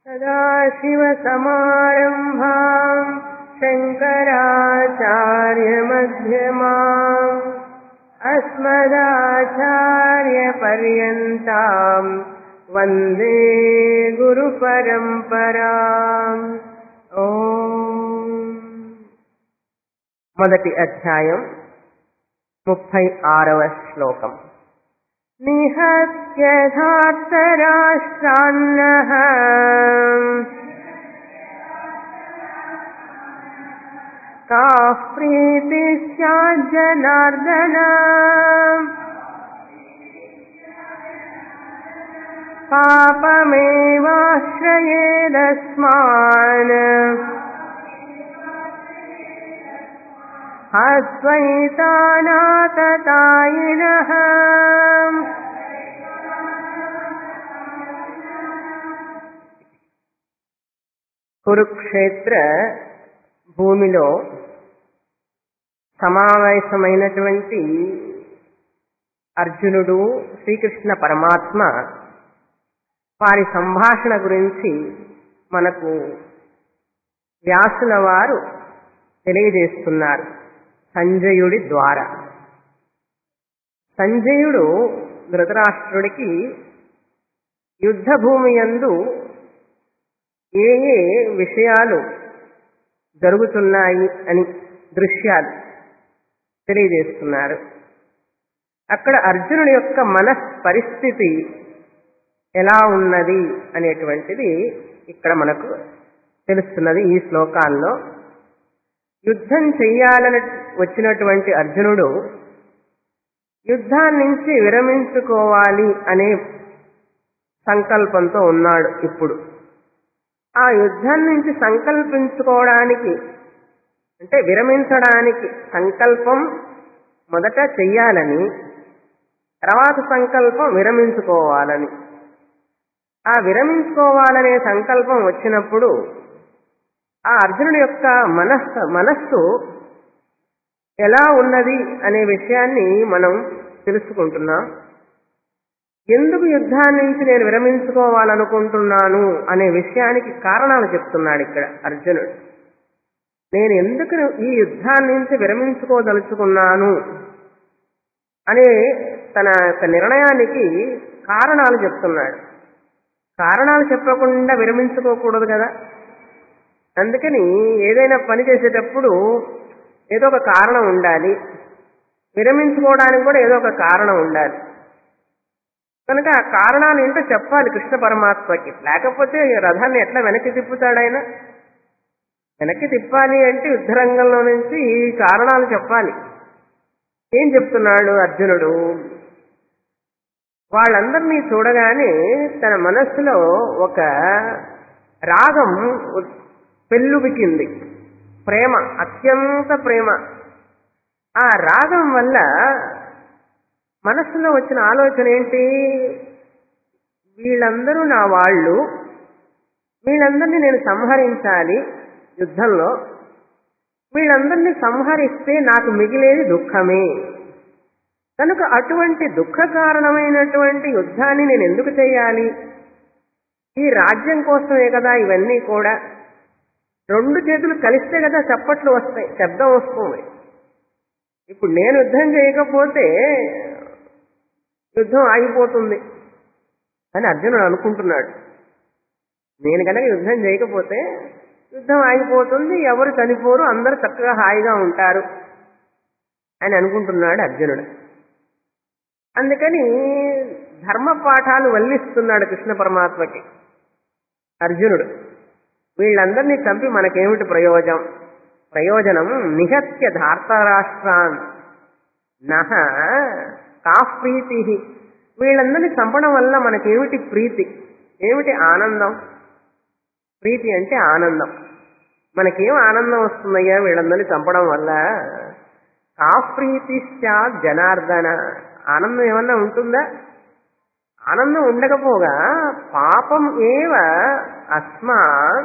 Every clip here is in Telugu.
सदाशिवसमारम्भाम् शङ्कराचार्यमध्यमाम् अस्मदाचार्यपर्यन्ताम् वन्दे గురుపరంపరాం ఓం మొదటి అధ్యాయం ముప్పై ఆరవ శ్లోకం నిహత్యధార్తరాష్ట్రాన్నః కాః ప్రీతి స్యాజ్జనార్దన పాపమేవాశ్రయేదస్మాన్ అద్వైతానాతతాయినః కురుక్షేత్ర భూమిలో సమావేశమైనటువంటి అర్జునుడు శ్రీకృష్ణ పరమాత్మ వారి సంభాషణ గురించి మనకు వ్యాసుల వారు తెలియజేస్తున్నారు సంజయుడి ద్వారా సంజయుడు ధృతరాష్ట్రుడికి యుద్ధ భూమి యందు ఏ ఏ విషయాలు జరుగుతున్నాయి అని దృశ్యాలు తెలియజేస్తున్నారు అక్కడ అర్జునుడి యొక్క మనస్ పరిస్థితి ఎలా ఉన్నది అనేటువంటిది ఇక్కడ మనకు తెలుస్తున్నది ఈ శ్లోకాల్లో యుద్ధం చెయ్యాలని వచ్చినటువంటి అర్జునుడు యుద్ధాన్నించి విరమించుకోవాలి అనే సంకల్పంతో ఉన్నాడు ఇప్పుడు ఆ యుద్ధం నుంచి సంకల్పించుకోవడానికి అంటే విరమించడానికి సంకల్పం మొదట చెయ్యాలని తర్వాత సంకల్పం విరమించుకోవాలని ఆ విరమించుకోవాలనే సంకల్పం వచ్చినప్పుడు ఆ అర్జునుడి యొక్క మనస్సు మనస్సు ఎలా ఉన్నది అనే విషయాన్ని మనం తెలుసుకుంటున్నాం ఎందుకు యుద్ధాన్ని నుంచి నేను విరమించుకోవాలనుకుంటున్నాను అనే విషయానికి కారణాలు చెప్తున్నాడు ఇక్కడ అర్జునుడు నేను ఎందుకు ఈ యుద్ధాన్ని నుంచి విరమించుకోదలుచుకున్నాను అనే తన యొక్క నిర్ణయానికి కారణాలు చెప్తున్నాడు కారణాలు చెప్పకుండా విరమించుకోకూడదు కదా అందుకని ఏదైనా పని చేసేటప్పుడు ఏదో ఒక కారణం ఉండాలి విరమించుకోవడానికి కూడా ఏదో ఒక కారణం ఉండాలి కనుక ఆ కారణాలు ఏంటో చెప్పాలి కృష్ణ పరమాత్మకి లేకపోతే రథాన్ని ఎట్లా వెనక్కి తిప్పుతాడాయన వెనక్కి తిప్పాలి అంటే యుద్ధరంగంలో నుంచి ఈ కారణాలు చెప్పాలి ఏం చెప్తున్నాడు అర్జునుడు వాళ్ళందరినీ చూడగానే తన మనస్సులో ఒక రాగం పెళ్ళుబికింది ప్రేమ అత్యంత ప్రేమ ఆ రాగం వల్ల మనస్సులో వచ్చిన ఆలోచన ఏంటి వీళ్ళందరూ నా వాళ్ళు వీళ్ళందరినీ నేను సంహరించాలి యుద్ధంలో వీళ్ళందరినీ సంహరిస్తే నాకు మిగిలేది దుఃఖమే కనుక అటువంటి దుఃఖ కారణమైనటువంటి యుద్ధాన్ని నేను ఎందుకు చేయాలి ఈ రాజ్యం కోసమే కదా ఇవన్నీ కూడా రెండు చేతులు కలిస్తే కదా చప్పట్లు వస్తాయి శబ్దం వస్తుంది ఇప్పుడు నేను యుద్ధం చేయకపోతే యుద్ధం ఆగిపోతుంది అని అర్జునుడు అనుకుంటున్నాడు నేను కనుక యుద్ధం చేయకపోతే యుద్ధం ఆగిపోతుంది ఎవరు చనిపోరు అందరూ చక్కగా హాయిగా ఉంటారు అని అనుకుంటున్నాడు అర్జునుడు అందుకని ధర్మ పాఠాలు వల్లిస్తున్నాడు కృష్ణ పరమాత్మకి అర్జునుడు వీళ్ళందరినీ చంపి మనకేమిటి ప్రయోజనం ప్రయోజనం నిహత్య ధార్తరాష్ట్రాన్ నహ కా ప్రీతి వీళ్ళందరినీ చంపడం వల్ల మనకేమిటి ప్రీతి ఏమిటి ఆనందం ప్రీతి అంటే ఆనందం మనకేం ఆనందం వస్తుందయ్యా వీళ్ళందరినీ చంపడం వల్ల కా ప్రీతి జనార్దన ఆనందం ఏమన్నా ఉంటుందా ఆనందం ఉండకపోగా పాపం ఏవ అస్మా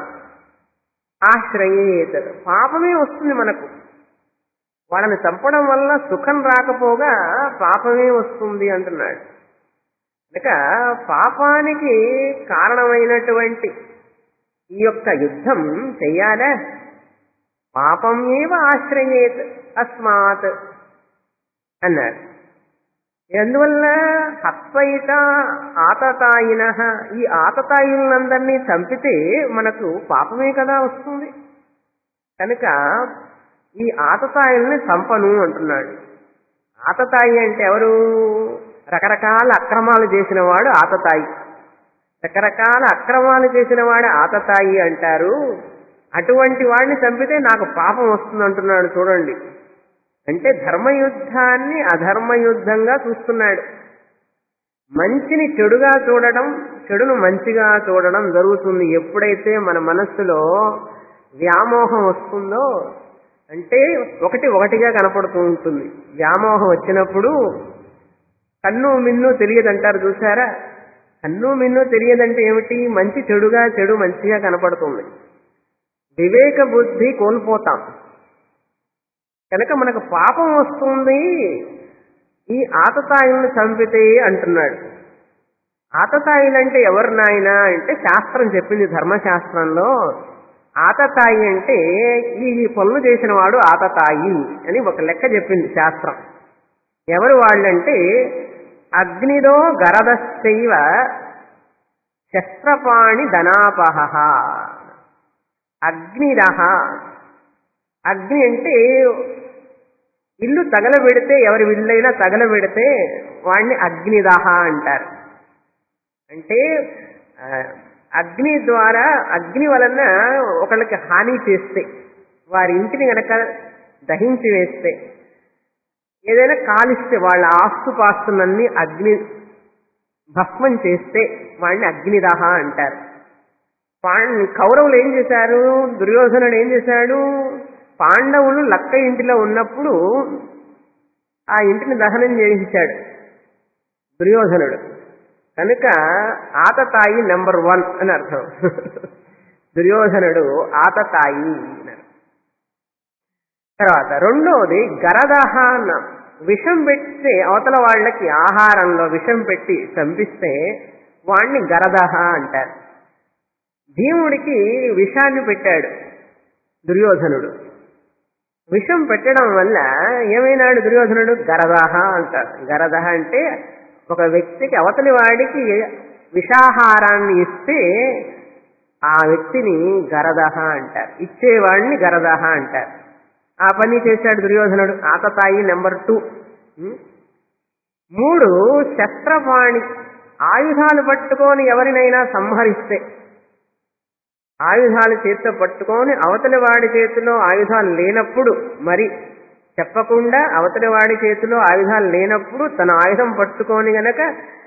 ఆశ్రయేత్ పాపమే వస్తుంది మనకు వాళ్ళని చంపడం వల్ల సుఖం రాకపోగా పాపమే వస్తుంది అంటున్నాడు కనుక పాపానికి కారణమైనటువంటి ఈ యొక్క యుద్ధం చెయ్యాలా పాపం ఏవ ఆశ్రయేత్ అస్మాత్ అన్నారు ఎందువల్ల హత్వయిత ఆతతాయిన ఈ ఆతతాయిలందరినీ చంపితే మనకు పాపమే కదా వస్తుంది కనుక ఈ ఆతతాయిల్ని చంపను అంటున్నాడు ఆతతాయి అంటే ఎవరు రకరకాల అక్రమాలు చేసిన వాడు ఆతతాయి రకరకాల అక్రమాలు చేసిన వాడు ఆతతాయి అంటారు అటువంటి వాడిని చంపితే నాకు పాపం వస్తుంది అంటున్నాడు చూడండి అంటే ధర్మయుద్ధాన్ని అధర్మయుద్ధంగా చూస్తున్నాడు మంచిని చెడుగా చూడడం చెడును మంచిగా చూడడం జరుగుతుంది ఎప్పుడైతే మన మనస్సులో వ్యామోహం వస్తుందో అంటే ఒకటి ఒకటిగా కనపడుతూ ఉంటుంది వ్యామోహం వచ్చినప్పుడు కన్ను మిన్ను తెలియదంటారు చూసారా కన్ను మిన్ను తెలియదంటే ఏమిటి మంచి చెడుగా చెడు మంచిగా కనపడుతుంది వివేక బుద్ధి కోల్పోతాం కనుక మనకు పాపం వస్తుంది ఈ ఆతతాయిలను చంపితే అంటున్నాడు ఆతతాయిలంటే ఎవరు నాయన అంటే శాస్త్రం చెప్పింది ధర్మశాస్త్రంలో ఆతతాయి అంటే ఈ ఈ పనులు చేసిన వాడు ఆతతాయి అని ఒక లెక్క చెప్పింది శాస్త్రం ఎవరు వాళ్ళంటే అగ్నిదో గరదశైవ శస్త్రపాణి ధనాపహ అగ్నిరహ అగ్ని అంటే ఇల్లు తగలబెడితే ఎవరి ఇల్లైనా తగలబెడితే వాడిని అగ్నిదహ అంటారు అంటే ఆ, అగ్ని ద్వారా అగ్ని వలన ఒకళ్ళకి హాని చేస్తే వారి ఇంటిని గనక దహించి వేస్తే ఏదైనా కాలిస్తే వాళ్ళ ఆస్తుపాస్తులన్నీ అగ్ని భస్మం చేస్తే వాడిని అగ్నిదాహ అంటారు పాండ్ కౌరవులు ఏం చేశారు దుర్యోధనుడు ఏం చేశాడు పాండవులు లక్క ఇంటిలో ఉన్నప్పుడు ఆ ఇంటిని దహనం చేయించాడు దుర్యోధనుడు కనుక ఆతతాయి నెంబర్ వన్ అని అర్థం దుర్యోధనుడు ఆతతాయి అని అర్థం. తర్వాత రెండోది గరదహ అన్న విషం పెడితే అవతల వాళ్ళకి ఆహారంలో విషం పెట్టి చంపిస్తే వాణ్ణి గరదహ అంటారు భీముడికి విషాన్ని పెట్టాడు దుర్యోధనుడు విషం పెట్టడం వల్ల ఏమైనాడు దుర్యోధనుడు గరదహ అంటారు గరదహ అంటే ఒక వ్యక్తికి అవతలి వాడికి విషాహారాన్ని ఇస్తే ఆ వ్యక్తిని గరదహ అంటారు ఇచ్చేవాడిని గరదహ అంటారు ఆ పని చేశాడు దుర్యోధనుడు ఆతతాయి నెంబర్ టూ ఉం? మూడు శస్త్రపాణి ఆయుధాలు పట్టుకొని ఎవరినైనా సంహరిస్తే ఆయుధాలు చేతితో పట్టుకొని అవతలి వాడి చేతిలో ఆయుధాలు లేనప్పుడు మరి చెప్పకుండా అవతలి వాడి చేతిలో ఆయుధాలు లేనప్పుడు తన ఆయుధం పట్టుకొని గనక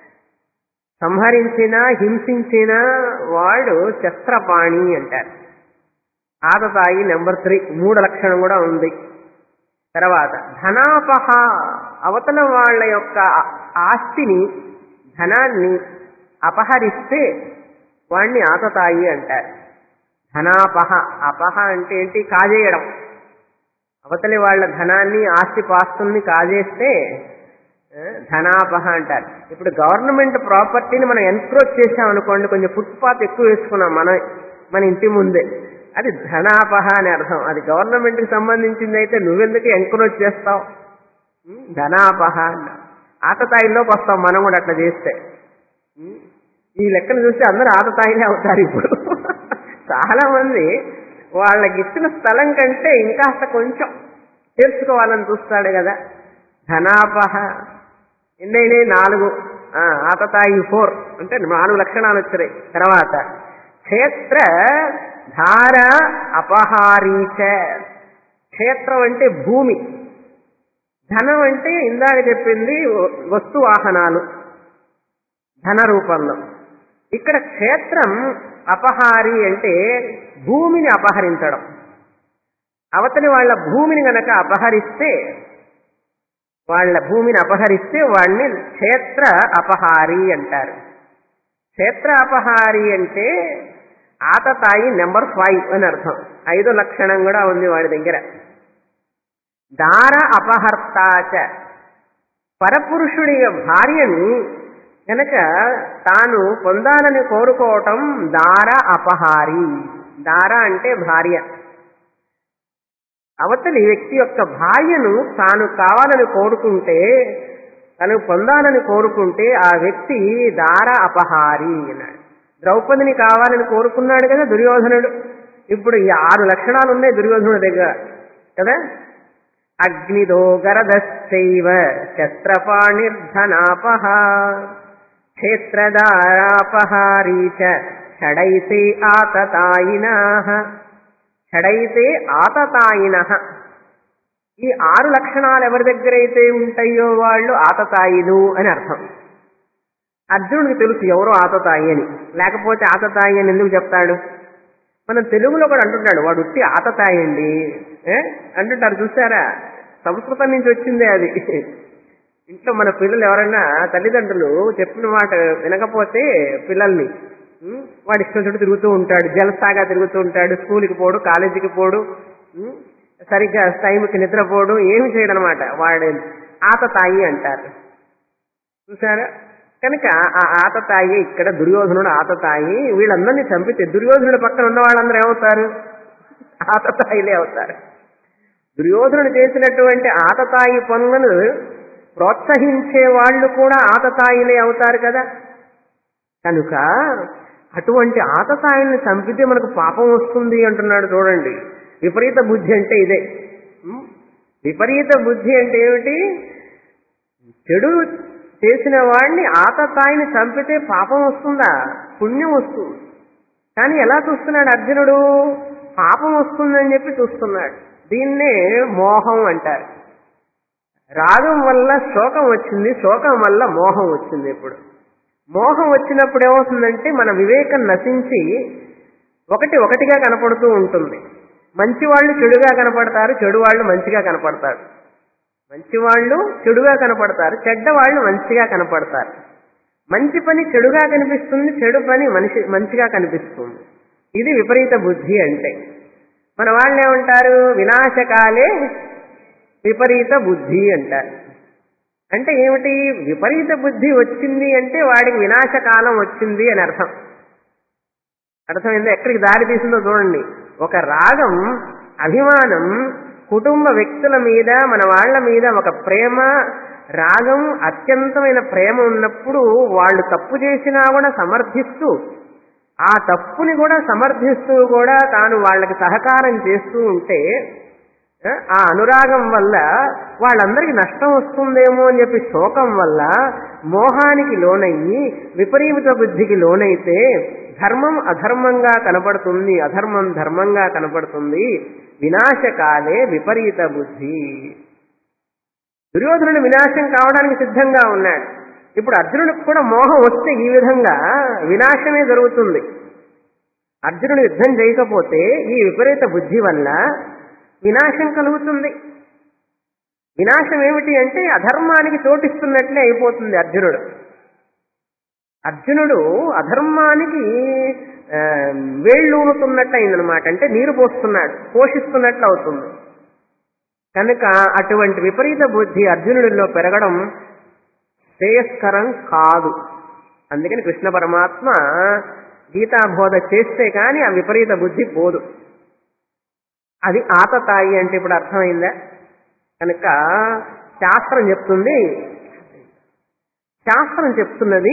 సంహరించినా హింసించినా వాడు శస్త్రపాణి అంటారు ఆతతాయి నెంబర్ త్రీ మూడు లక్షణం కూడా ఉంది తర్వాత ధనాపహ అవతల వాళ్ళ యొక్క ఆస్తిని ధనాన్ని అపహరిస్తే వాణ్ణి ఆతతాయి అంటారు ధనాపహ అపహ అంటే ఏంటి కాజేయడం అవతలి వాళ్ళ ధనాన్ని ఆస్తి పాస్తుల్ని కాజేస్తే ఆ, ధనాపహ అంటారు ఇప్పుడు గవర్నమెంట్ ప్రాపర్టీని మనం ఎన్క్రోచ్ చేసాం అనుకోండి కొంచెం ఫుట్పాత్ ఎక్కువ వేసుకున్నాం మన మన ఇంటి ముందే అది ధనాపహ అని అర్థం అది గవర్నమెంట్కి సంబంధించింది అయితే నువ్వెందుకు ఎంక్రోచ్ చేస్తావు ఉం? ధనాపహ అన్న ఆతతాయిలోకి వస్తాం మనం కూడా అట్లా చేస్తే ఉం? ఈ లెక్కను చూస్తే అందరూ ఆతతాయిలే అవుతారు ఇప్పుడు చాలా మంది వాళ్ళకి ఇచ్చిన స్థలం కంటే ఇంకాస్త కొంచెం తెలుసుకోవాలని చూస్తాడు కదా ధనాపహ ఎన్నైనాయి నాలుగు ఆ, ఆతతాయి ఫోర్ అంటే నాలుగు లక్షణాలు వచ్చినాయి తర్వాత క్షేత్ర ధార అపహారీచ క్షేత్రం అంటే భూమి ధనం అంటే ఇందాక చెప్పింది వస్తు వాహనాలు ధన రూపంలో ఇక్కడ క్షేత్రం అపహారి అంటే భూమిని అపహరించడం అవతలి వాళ్ళ భూమిని గనక అపహరిస్తే వాళ్ళ భూమిని అపహరిస్తే వాడిని క్షేత్ర అపహారి అంటారు క్షేత్ర అపహారి అంటే ఆతతాయి నెంబర్ ఫైవ్ అని అర్థం ఐదో లక్షణం కూడా ఉంది వాడి దగ్గర దార అపహర్తాచ పరపురుషుడి భార్యని కనుక తాను పొందాలని కోరుకోవటం దార అపహారి దార అంటే భార్య అవతలి వ్యక్తి యొక్క భార్యను తాను కావాలని కోరుకుంటే తను పొందాలని కోరుకుంటే ఆ వ్యక్తి దార అపహారి అన్నాడు ద్రౌపదిని కావాలని కోరుకున్నాడు కదా దుర్యోధనుడు ఇప్పుడు ఈ ఆరు లక్షణాలు ఉన్నాయి దుర్యోధనుడి దగ్గర కదా అగ్నిదో గరదశ్చైవ శస్త్రపాణిర్ధనాపహ క్షేత్రదారాపహారీ చ షడైతే ఆతతాయిన షడైతే ఆతతాయిన ఈ ఆరు లక్షణాలు ఎవరి దగ్గర అయితే ఉంటాయో వాళ్ళు ఆతతాయిలు అని అర్థం అర్జునుడికి తెలుసు ఎవరో ఆతతాయి అని లేకపోతే ఆతతాయి అని ఎందుకు చెప్తాడు మనం తెలుగులో కూడా అంటుంటాడు వాడు ఉట్టి ఆతతాయి అండి ఏ? అంటుంటారు చూసారా సంస్కృతం నుంచి వచ్చిందే అది ఇంట్లో మన పిల్లలు ఎవరైనా తల్లిదండ్రులు చెప్పిన మాట వినకపోతే పిల్లల్ని ఉం, వాడి ఇష్టం చుట్టూ తిరుగుతూ ఉంటాడు జలసాగా తిరుగుతూ ఉంటాడు స్కూల్కి పోడు కాలేజీకి పోడు ఉం, సరిగ్గా టైంకి నిద్రపోడు ఏమి చేయడు అనమాట వాడు ఆతతాయి అంటారు చూసారా కనుక ఆ ఆతతాయి ఇక్కడ దుర్యోధనుడు ఆతతాయి వీళ్ళందరినీ చంపితే దుర్యోధనుడు పక్కన ఉన్న వాళ్ళందరూ ఏమవుతారు ఆతతాయిలే అవుతారు దుర్యోధనుడు చేసినటువంటి ఆతతాయి పనులను ప్రోత్సహించే వాళ్ళు కూడా ఆతతాయిలే అవుతారు కదా కనుక అటువంటి ఆతతాయిల్ని చంపితే మనకు పాపం వస్తుంది అంటున్నాడు చూడండి విపరీత బుద్ధి అంటే ఇదే ఉం? విపరీత బుద్ధి అంటే ఏమిటి చెడు చేసిన వాడిని ఆతతాయిని చంపితే పాపం వస్తుందా పుణ్యం వస్తుంది కానీ ఎలా చూస్తున్నాడు అర్జునుడు పాపం వస్తుందని చెప్పి చూస్తున్నాడు దీన్నే మోహం అంటారు రాగం వల్ల శోకం వచ్చింది శోకం వల్ల మోహం వచ్చింది ఇప్పుడు మోహం వచ్చినప్పుడు ఏమవుతుందంటే మన వివేకం నశించి ఒకటి ఒకటిగా కనపడుతూ ఉంటుంది మంచి వాళ్ళు చెడుగా కనపడతారు చెడు వాళ్ళు మంచిగా కనపడతారు మంచి వాళ్ళు చెడుగా కనపడతారు చెడ్డ వాళ్ళు మంచిగా కనపడతారు మంచి పని చెడుగా కనిపిస్తుంది చెడు పని మనిషి మంచిగా కనిపిస్తుంది ఇది విపరీత బుద్ధి అంటే మన వాళ్ళు ఏమంటారు వినాశకాలే విపరీత బుద్ధి అంటారు అంటే ఏమిటి విపరీత బుద్ధి వచ్చింది అంటే వాడికి వినాశకాలం వచ్చింది అని అర్థం అర్థమైందో ఎక్కడికి దారి తీసిందో చూడండి ఒక రాగం అభిమానం కుటుంబ వ్యక్తుల మీద మన వాళ్ళ మీద ఒక ప్రేమ రాగం అత్యంతమైన ప్రేమ ఉన్నప్పుడు వాళ్ళు తప్పు చేసినా కూడా సమర్థిస్తూ ఆ తప్పుని కూడా సమర్థిస్తూ కూడా తాను వాళ్ళకి సహకారం చేస్తూ ఉంటే ఆ, ఆ అనురాగం వల్ల వాళ్ళందరికీ నష్టం వస్తుందేమో అని చెప్పి శోకం వల్ల మోహానికి లోనయ్యి విపరీత బుద్ధికి లోనైతే ధర్మం అధర్మంగా కనపడుతుంది అధర్మం ధర్మంగా కనపడుతుంది వినాశకాలే విపరీత బుద్ధి దుర్యోధనుడు వినాశం కావడానికి సిద్ధంగా ఉన్నాడు ఇప్పుడు అర్జునుడికి కూడా మోహం వస్తే ఈ విధంగా వినాశమే జరుగుతుంది అర్జునుడు యుద్ధం చేయకపోతే ఈ విపరీత బుద్ధి వల్ల వినాశం కలుగుతుంది వినాశం ఏమిటి అంటే అధర్మానికి చోటిస్తున్నట్లే అయిపోతుంది అర్జునుడు అర్జునుడు అధర్మానికి ఆ, వేళ్ళూనుతున్నట్టు అయిందనమాట అంటే నీరు పోస్తున్నాడు పోషిస్తున్నట్లు అవుతుంది కనుక అటువంటి విపరీత బుద్ధి అర్జునుడిలో పెరగడం శ్రేయస్కరం కాదు అందుకని కృష్ణ పరమాత్మ గీతాబోధ చేస్తే కానీ ఆ విపరీత బుద్ధి పోదు అది ఆతతాయి అంటే ఇప్పుడు అర్థమైందా కనుక శాస్త్రం చెప్తుంది శాస్త్రం చెప్తున్నది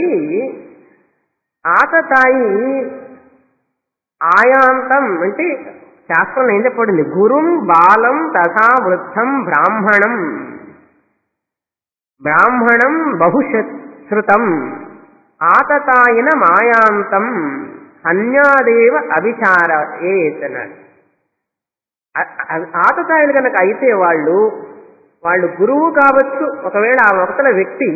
ఆతతాయి ఆయాంతం అంటే శాస్త్రంలో ఏం చెప్పబడింది గురుం బాలం తథా వృద్ధం బ్రాహ్మణం బ్రాహ్మణం బహుశృతం ఆతతాయిన మాయాంతం అన్యాదేవ అభిచార ఏతనాడు ఆతతాయిలు కనుక అయితే వాళ్ళు వాళ్ళు గురువు కావచ్చు ఒకవేళ ఆ అవతల వ్యక్తి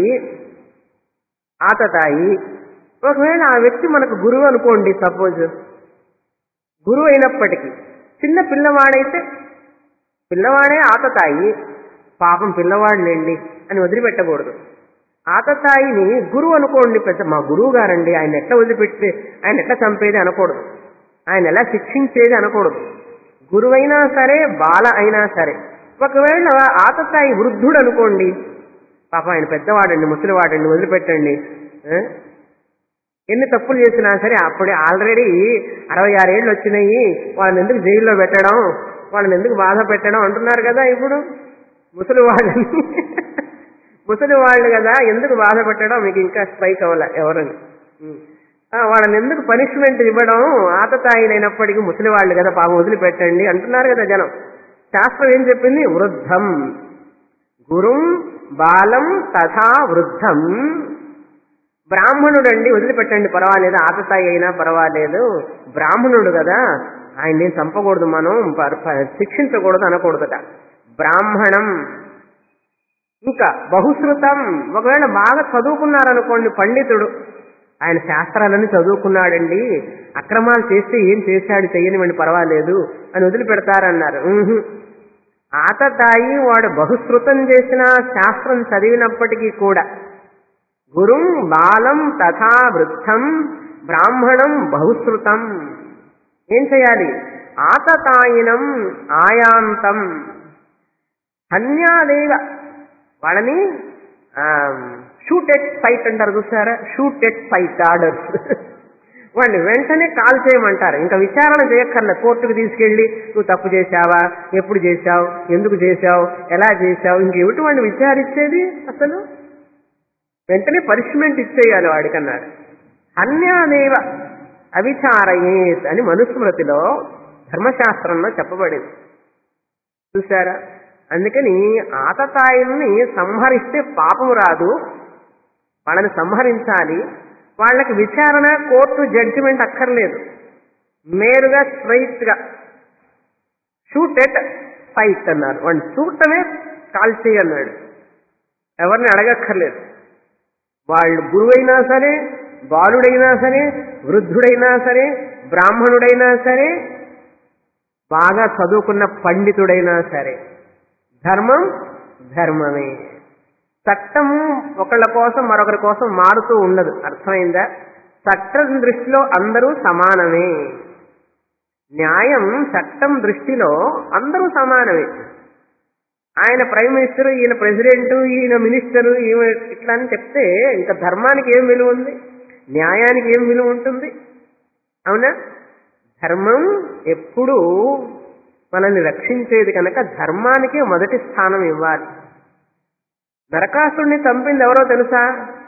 ఆతతాయి ఒకవేళ ఆ వ్యక్తి మనకు గురువు అనుకోండి సపోజ్ గురువు అయినప్పటికీ చిన్న పిల్లవాడైతే పిల్లవాడే ఆతతాయి పాపం పిల్లవాడులేండి అని వదిలిపెట్టకూడదు ఆతతాయిని గురువు అనుకోండి పెద్ద మా గురువు గారండి ఆయన ఎట్లా వదిలిపెట్టి ఆయన ఎట్లా చంపేది అనకూడదు ఆయన ఎలా శిక్షించేది అనకూడదు గురువైనా సరే బాల అయినా సరే ఒకవేళ ఆతతాయి వృద్ధుడు అనుకోండి పాప ఆయన పెద్దవాడండి ముసలివాడండి వదిలిపెట్టండి ఆ? ఎన్ని తప్పులు చేసినా సరే అప్పుడే ఆల్రెడీ అరవై ఆరేళ్ళు వచ్చినాయి వాళ్ళని ఎందుకు జైల్లో పెట్టడం వాళ్ళని ఎందుకు బాధ పెట్టడం అంటున్నారు కదా ఇప్పుడు ముసలి వాళ్ళని ముసలి వాళ్ళు కదా ఎందుకు బాధ పెట్టడం మీకు ఇంకా స్ట్రైక్ అవ్వలే ఎవరని ఉం. ఆ, వాళ్ళని ఎందుకు పనిష్మెంట్ ఇవ్వడం ఆతతాయినైనప్పటికీ ముసలి వాళ్ళు కదా పాపం వదిలిపెట్టండి అంటున్నారు కదా జనం శాస్త్రం ఏం చెప్పింది వృద్ధం గురుం బాలం తథా వృద్ధం బ్రాహ్మణుడండి వదిలిపెట్టండి పర్వాలేదు ఆతతాయి అయినా పర్వాలేదు బ్రాహ్మణుడు కదా ఆయన్ని చంపకూడదు మనం పర్- ప- శిక్షించకూడదు అనకూడదట బ్రాహ్మణం ఇంకా బహుశ్రుతం ఒకవేళ బాగా చదువుకున్నారనుకోండి పండితుడు ఆయన శాస్త్రాలను చదువుకున్నాడండి అక్రమాలు చేస్తే ఏం చేశాడు చెయ్యనివ్వండి పర్వాలేదు అని వదిలిపెడతారన్నారు ఉహు. ఆతతాయి వాడు బహుశ్రుతం చేసిన శాస్త్రం చదివినప్పటికీ కూడా గురుం బాలం తథా వృద్ధం బ్రాహ్మణం బహుశ్రుతం ఏం చేయాలి ఆతతాయినం ఆయాంతం హన్యాదేవ వాళ్ళని షూట్ ఎట్ ఫైట్ అంటారు చూసారా షూట్ ఎట్ ఫైట్ ఆర్డర్స్ వాడిని వెంటనే కాల్ చేయమంటారు ఇంకా విచారణ చేయక్కర్లే కోర్టుకు తీసుకెళ్లి నువ్వు తప్పు చేశావా ఎప్పుడు చేశావు ఎందుకు చేశావు ఎలా చేశావు ఇంకేమిటి వాడిని విచారించేది అసలు వెంటనే పనిష్మెంట్ ఇచ్చేయాలి వాడికన్నారు అన్యాదేవ అవిచారయేత్ అని మనుస్మృతిలో ధర్మశాస్త్రంలో చెప్పబడింది చూసారా అందుకని ఆతతాయిల్ని సంహరిస్తే పాపం రాదు వాళ్ళని సంహరించాలి వాళ్ళకి విచారణ కోర్టు జడ్జిమెంట్ అక్కర్లేదు నేరుగా స్ట్రైట్ గా షూట్ ఎట్ ఫైట్ అన్నారు వాడిని చూడటమే కాల్ చేయన్నాడు ఎవరిని అడగక్కర్లేదు వాళ్ళు గురువైనా సరే బాలుడైనా సరే వృద్ధుడైనా సరే బ్రాహ్మణుడైనా సరే బాగా చదువుకున్న పండితుడైనా సరే ధర్మం ధర్మమే చట్టం ఒకళ్ళ కోసం మరొకరి కోసం మారుతూ ఉండదు అర్థమైందా చట్టం దృష్టిలో అందరూ సమానమే న్యాయం చట్టం దృష్టిలో అందరూ సమానమే ఆయన ప్రైమ్ మినిస్టర్ ఈయన ప్రెసిడెంట్ ఈయన మినిస్టర్ ఈమె ఇట్లా అని చెప్తే ఇంకా ధర్మానికి ఏం విలువ ఉంది న్యాయానికి ఏం విలువ ఉంటుంది అవునా ధర్మం ఎప్పుడూ మనల్ని రక్షించేది కనుక ధర్మానికి మొదటి స్థానం ఇవ్వాలి నరకాసుడిని చంపింది ఎవరో తెలుసా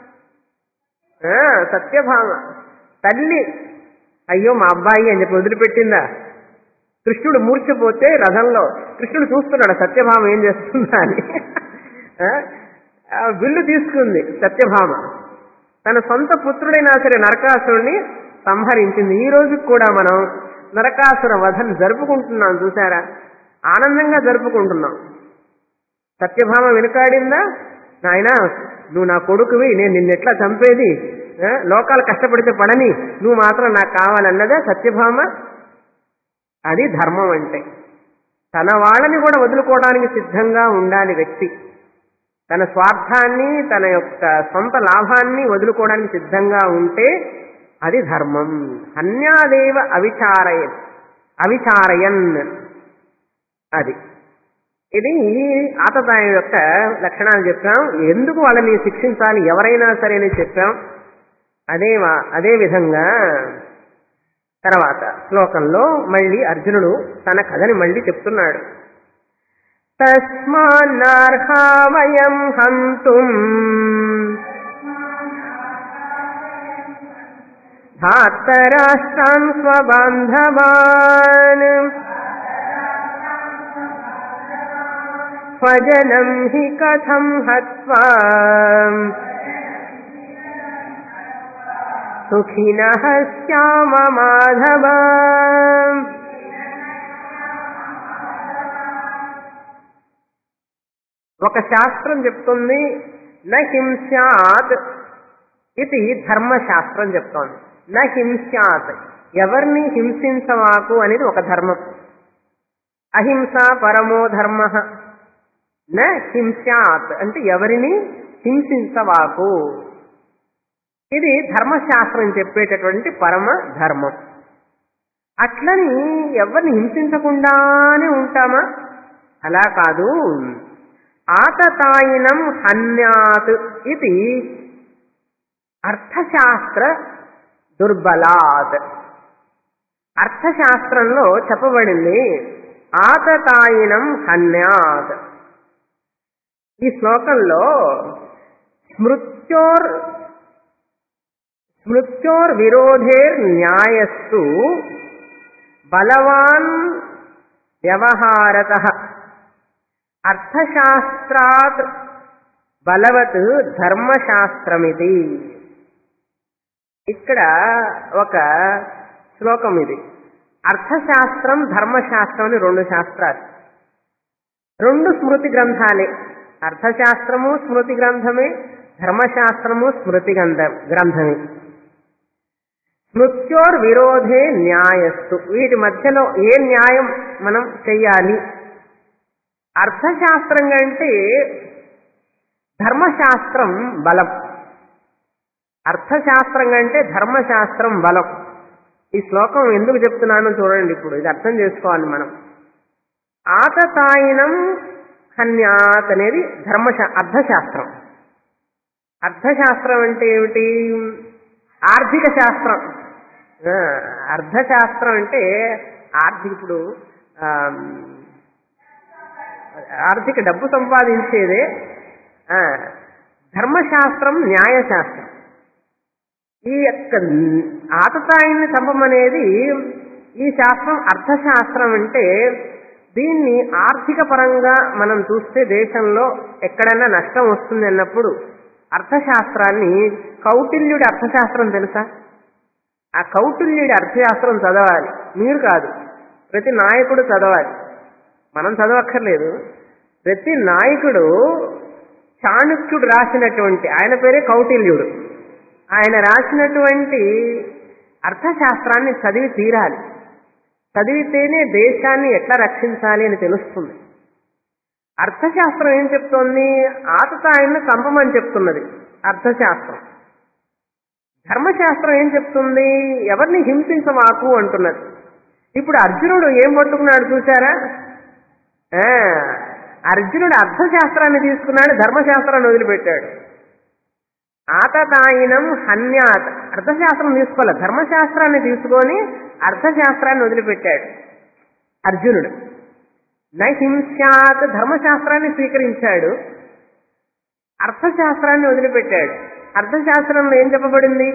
ఆ, సత్యభామ తల్లి అయ్యో మా అబ్బాయి అని చెప్పి వదిలిపెట్టిందా కృష్ణుడు మూర్ఛపోతే రథంలో కృష్ణుడు చూస్తున్నాడు సత్యభామ ఏం చేస్తుందా అని ఆ, ఆ విల్లు తీసుకుంది సత్యభామ తన సొంత పుత్రుడైనా సరే నరకాసురుడిని సంహరించింది ఈ రోజుకి కూడా మనం నరకాసుర వధను జరుపుకుంటున్నాం చూసారా ఆనందంగా జరుపుకుంటున్నాం సత్యభామ వెనుకాడిందా నాయన నువ్వు నా కొడుకువి నేను నిన్నెట్లా చంపేది ఆ, లోకాలు కష్టపడితే పడని నువ్వు మాత్రం నాకు కావాలన్నదా సత్యభామ అది ధర్మం అంటే తన వాళ్ళని కూడా వదులుకోవడానికి సిద్ధంగా ఉండాలి వ్యక్తి తన స్వార్థాన్ని తన యొక్క సొంత లాభాన్ని వదులుకోవడానికి సిద్ధంగా ఉంటే అది ధర్మం అన్యాదేవ అవిచారయ అవిచారయన్ అది ఇది ఆతతాయం యొక్క లక్షణాలు చెప్పాం ఎందుకు వాళ్ళని శిక్షించాలి ఎవరైనా సరే అని చెప్పాం అదే వా- అదే విధంగా తర్వాత శ్లోకంలో మళ్ళీ అర్జునుడు తన కథని మళ్ళీ చెప్తున్నాడు తస్మాన్నార్హావయం హంతుం ధాతరాష్ట్రాన్ స్వబాంధవాన్ స్వజనం హి కథం హత్వా సుఖినః శ్యామ మాధవ ఒక శాస్త్రం చెప్తుంది న హింసాత్ ఇది ధర్మశాస్త్రం చెప్తోంది న హింసాత్ ఎవరిని హింసించవాకు అనేది ఒక ధర్మం అహింస పరమో ధర్మ న హింసాత్ అంటే ఎవరిని హింసించవాకు ఇది ధర్మశాస్త్రం చెప్పేటటువంటి పరమ ధర్మం అట్లని ఎవరిని హింసించకుండానే ఉంటామా అలా కాదు ఆతతాయినం హన్యాత్ ఇది అర్థశాస్త్ర దుర్బలాత్ అర్థశాస్త్రంలో చెప్పబడింది ఆతతాయినం హన్యాత్ ఈ శ్లోకంలో స్మృత్యోర్ స్మృత్యోర్ విరోధేర్ న్యాయస్సు బలవాన్ వ్యవహారత అర్థశాస్త్రాత్ బలవత్ ధర్మశాస్త్రమిది ఇక్కడ ఒక శ్లోకం ఇది అర్థశాస్త్రం ధర్మశాస్త్రం అని రెండు శాస్త్రాలు రెండు స్మృతి గ్రంథాలే అర్థశాస్త్రము స్మృతి గ్రంథమే ధర్మశాస్త్రము స్మృతి గ్రంథం గ్రంథమే స్మృత్యోర్ విరోధే న్యాయస్తు వీటి మధ్యలో ఏ న్యాయం మనం చెయ్యాలి అర్థశాస్త్రం కంటే ధర్మశాస్త్రం బలం అర్థశాస్త్రం కంటే ధర్మశాస్త్రం బలం ఈ శ్లోకం ఎందుకు చెప్తున్నానో చూడండి ఇప్పుడు ఇది అర్థం చేసుకోవాలి మనం ఆతతాయినం హన్యాత్ అనేది ధర్మశా అర్థశాస్త్రం అర్థశాస్త్రం అంటే ఏమిటి ఆర్థిక శాస్త్రం ఆ, అర్థశాస్త్రం అంటే ఆర్థిక ఇప్పుడు ఆ, ఆర్థిక డబ్బు సంపాదించేదే ఆ, ధర్మశాస్త్రం న్యాయశాస్త్రం ఈ యొక్క ఆతతాయిని చంపమనేది ఈ శాస్త్రం అర్థశాస్త్రం అంటే దీన్ని ఆర్థిక పరంగా మనం చూస్తే దేశంలో ఎక్కడైనా నష్టం వస్తుంది అన్నప్పుడు అర్థశాస్త్రాన్ని కౌటిల్యుడి అర్థశాస్త్రం తెలుసా ఆ కౌటిల్యుడి అర్థశాస్త్రం చదవాలి మీరు కాదు ప్రతి నాయకుడు చదవాలి మనం చదవక్కర్లేదు ప్రతి నాయకుడు చాణక్యుడు రాసినటువంటి ఆయన పేరే కౌటిల్యుడు ఆయన రాసినటువంటి అర్థశాస్త్రాన్ని చదివి తీరాలి చదివితేనే దేశాన్ని ఎట్లా రక్షించాలి అని తెలుస్తుంది అర్థశాస్త్రం ఏం చెప్తోంది ఆతతాయన్ని చంపమని చెప్తున్నది అర్థశాస్త్రం ధర్మశాస్త్రం ఏం చెప్తుంది ఎవరిని హింసించమాకు అంటున్నది ఇప్పుడు అర్జునుడు ఏం పట్టుకున్నాడు చూసారా ఆ, అర్జునుడు అర్థశాస్త్రాన్ని తీసుకున్నాడు ధర్మశాస్త్రాన్ని వదిలిపెట్టాడు ఆతతాయినం హన్యాత్ అర్థశాస్త్రం తీసుకోవాలి ధర్మశాస్త్రాన్ని తీసుకొని అర్థశాస్త్రాన్ని వదిలిపెట్టాడు అర్జునుడు నహింసాత్ ధర్మశాస్త్రాన్ని స్వీకరించాడు అర్థశాస్త్రాన్ని వదిలిపెట్టాడు అర్థశాస్త్రంలో ఏం చెప్పబడింది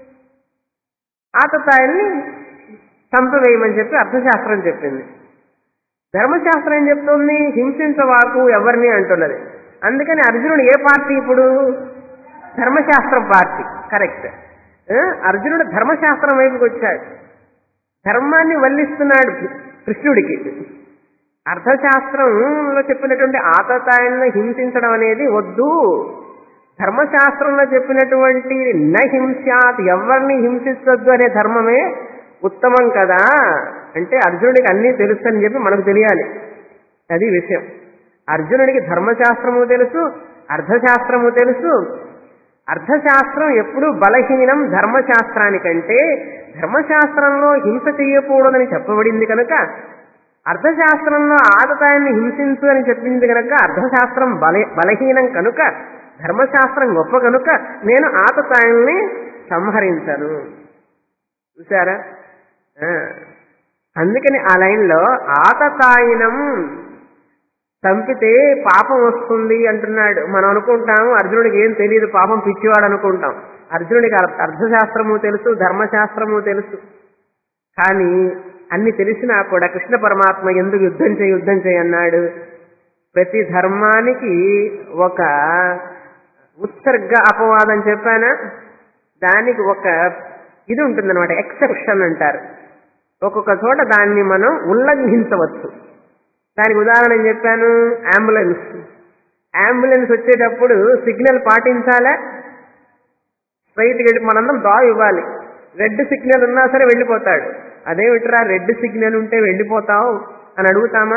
ఆతతాయిల్ని చంపవేయమని చెప్పి అర్థశాస్త్రం చెప్పింది ధర్మశాస్త్రం ఏం చెప్తుంది హింసించవాకు ఎవరిని అంటున్నది అందుకని అర్జునుడు ఏ పార్టీ ఇప్పుడు ధర్మశాస్త్రం పార్టీ కరెక్ట్ ఆ, అర్జునుడు ధర్మశాస్త్రం వైపుకి వచ్చాడు ధర్మాన్ని వల్లిస్తున్నాడు కృష్ణుడికి అర్థశాస్త్రంలో చెప్పినటువంటి ఆతతాయన్ని హింసించడం అనేది వద్దు ధర్మశాస్త్రంలో చెప్పినటువంటి న హింసాత్ ఎవరిని హింసించొద్దు అనే ధర్మమే ఉత్తమం కదా అంటే అర్జునుడికి అన్నీ తెలుసు అని చెప్పి మనకు తెలియాలి అది విషయం అర్జునుడికి ధర్మశాస్త్రము తెలుసు అర్థశాస్త్రము తెలుసు అర్థశాస్త్రం ఎప్పుడు బలహీనం ధర్మశాస్త్రానికంటే ధర్మశాస్త్రంలో హింస చేయకూడదని చెప్పబడింది కనుక అర్థశాస్త్రంలో ఆతతాయాన్ని హింసించు అని చెప్పింది కనుక అర్థశాస్త్రం బల బలహీనం కనుక ధర్మశాస్త్రం గొప్ప కనుక నేను ఆతతాయాన్ని సంహరించను చూసారా ఆ. అందుకని ఆ లైన్లో ఆతతాయినం చంపితే పాపం వస్తుంది అంటున్నాడు మనం అనుకుంటాం అర్జునుడికి ఏం తెలియదు పాపం పిచ్చివాడు అనుకుంటాం అర్జునుడికి అర్థ- అర్థశాస్త్రము తెలుసు ధర్మశాస్త్రము తెలుసు కానీ అన్ని తెలిసినా కూడా కృష్ణ పరమాత్మ ఎందుకు యుద్ధం చేయి యుద్ధం చేయి అన్నాడు ప్రతి ధర్మానికి ఒక ఉత్సర్గ అపవాదం చెప్పానా దానికి ఒక ఇది ఉంటుందన్నమాట ఎక్సెప్షన్ అంటారు ఒక్కొక్క చోట దాన్ని మనం ఉల్లంఘించవచ్చు దానికి ఉదాహరణ నేను చెప్పాను అంబులెన్స్ అంబులెన్స్ వచ్చేటప్పుడు సిగ్నల్ పాటించాలా స్ట్రైట్ వెళ్ళి మనందరం దా ఇవ్వాలి రెడ్ సిగ్నల్ ఉన్నా సరే వెళ్ళిపోతాడు అదేమిట్రా రెడ్ సిగ్నల్ ఉంటే వెళ్ళిపోతావు అని అడుగుతామా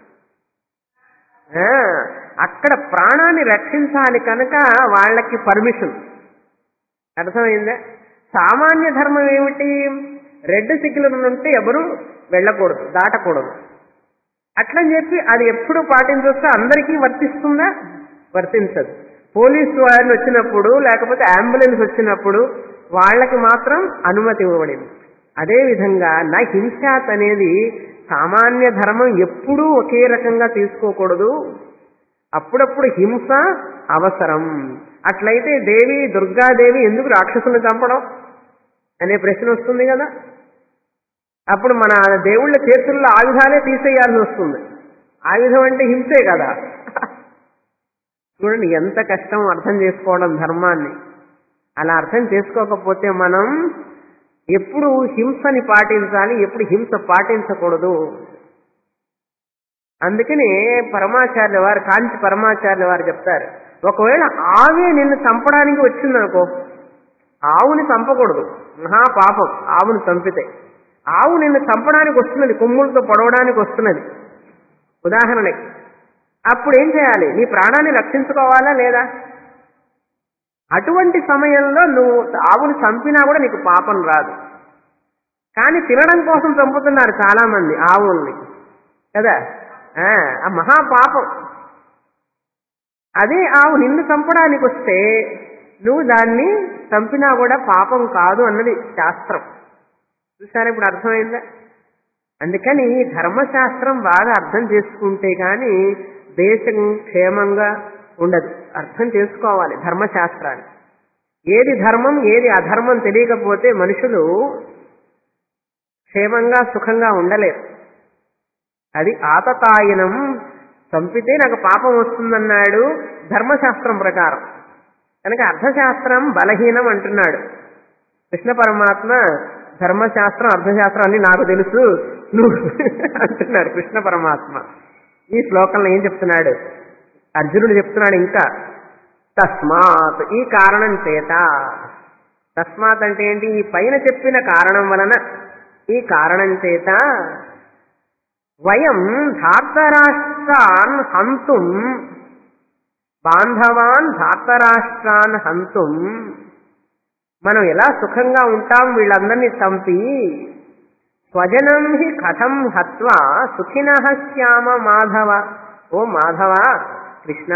ఆ, అక్కడ ప్రాణాన్ని రక్షించాలి కనుక వాళ్ళకి పర్మిషన్ అర్థమైందా సామాన్య ధర్మం ఏమిటి రెడ్ సిగ్నల్ ఉంటే ఎవరు వెళ్ళకూడదు దాటకూడదు అట్లని చెప్పి అది ఎప్పుడు పాటించొస్తే అందరికీ వర్తిస్తుందా వర్తించదు పోలీసు వారిని వచ్చినప్పుడు లేకపోతే అంబులెన్స్ వచ్చినప్పుడు వాళ్ళకి మాత్రం అనుమతి ఇవ్వబడింది అదేవిధంగా నా హింసాత్ అనేది సామాన్య ధర్మం ఎప్పుడూ ఒకే రకంగా తీసుకోకూడదు అప్పుడప్పుడు హింస అవసరం అట్లయితే దేవి దుర్గాదేవి ఎందుకు రాక్షసుని చంపడం అనే ప్రశ్న వస్తుంది కదా అప్పుడు మన దేవుళ్ళ చేతుల్లో ఆయుధాలే తీసేయాల్సి వస్తుంది ఆయుధం అంటే హింసే కదా చూడండి ఎంత కష్టం అర్థం చేసుకోవడం ధర్మాన్ని అలా అర్థం చేసుకోకపోతే మనం ఎప్పుడు హింసని పాటించాలి ఎప్పుడు హింస పాటించకూడదు అందుకని పరమాచార్య వారు కాంతి పరమాచార్య వారు చెప్తారు ఒకవేళ ఆవే నిన్ను చంపడానికి వచ్చిందనుకో ఆవుని చంపకూడదు మహా పాపం ఆవుని చంపితే ఆవు నిన్ను చంపడానికి వస్తున్నది కొమ్ములతో పొడవడానికి వస్తున్నది ఉదాహరణకి అప్పుడు ఏం చేయాలి నీ ప్రాణాన్ని రక్షించుకోవాలా లేదా అటువంటి సమయంలో నువ్వు ఆవుని చంపినా కూడా నీకు పాపం రాదు కానీ తినడం కోసం చంపుతున్నారు చాలా మంది ఆవుల్ని కదా ఆ ఆ మహాపాపం అదే ఆవు నిన్ను చంపడానికి వస్తే నువ్వు దాన్ని చంపినా కూడా పాపం కాదు అన్నది శాస్త్రం చూసారా ఇప్పుడు అర్థమైందా అందుకని ఈ ధర్మశాస్త్రం బాగా అర్థం చేసుకుంటే కానీ దేశం క్షేమంగా ఉండదు అర్థం చేసుకోవాలి ధర్మశాస్త్రాన్ని ఏది ధర్మం ఏది అధర్మం తెలియకపోతే మనుషులు క్షేమంగా సుఖంగా ఉండలేరు అది ఆతతాయనం చంపితే నాకు పాపం వస్తుందన్నాడు ధర్మశాస్త్రం ప్రకారం కనుక అర్థశాస్త్రం బలహీనం అంటున్నాడు కృష్ణ పరమాత్మ ధర్మశాస్త్రం అర్థశాస్త్రం అన్ని నాకు తెలుసు నువ్వు అంటున్నాడు కృష్ణ పరమాత్మ ఈ శ్లోకంలో ఏం చెప్తున్నాడు అర్జునుడు చెప్తున్నాడు ఇంకా తస్మాత్ ఈ కారణం చేత తస్మాత్ అంటే ఏంటి ఈ పైన చెప్పిన కారణం వలన ఈ కారణం చేత వయం ధార్తరాష్ట్రాన్ హంతుం బాంధవాన్ ధార్తరాష్ట్రాన్ హంతుం మనం ఎలా సుఖంగా ఉంటాం వీళ్ళందరినీ చంపి స్వజనం హి కథం హత్వా సుఖిన శ్యామ మాధవ ఓ మాధవ కృష్ణ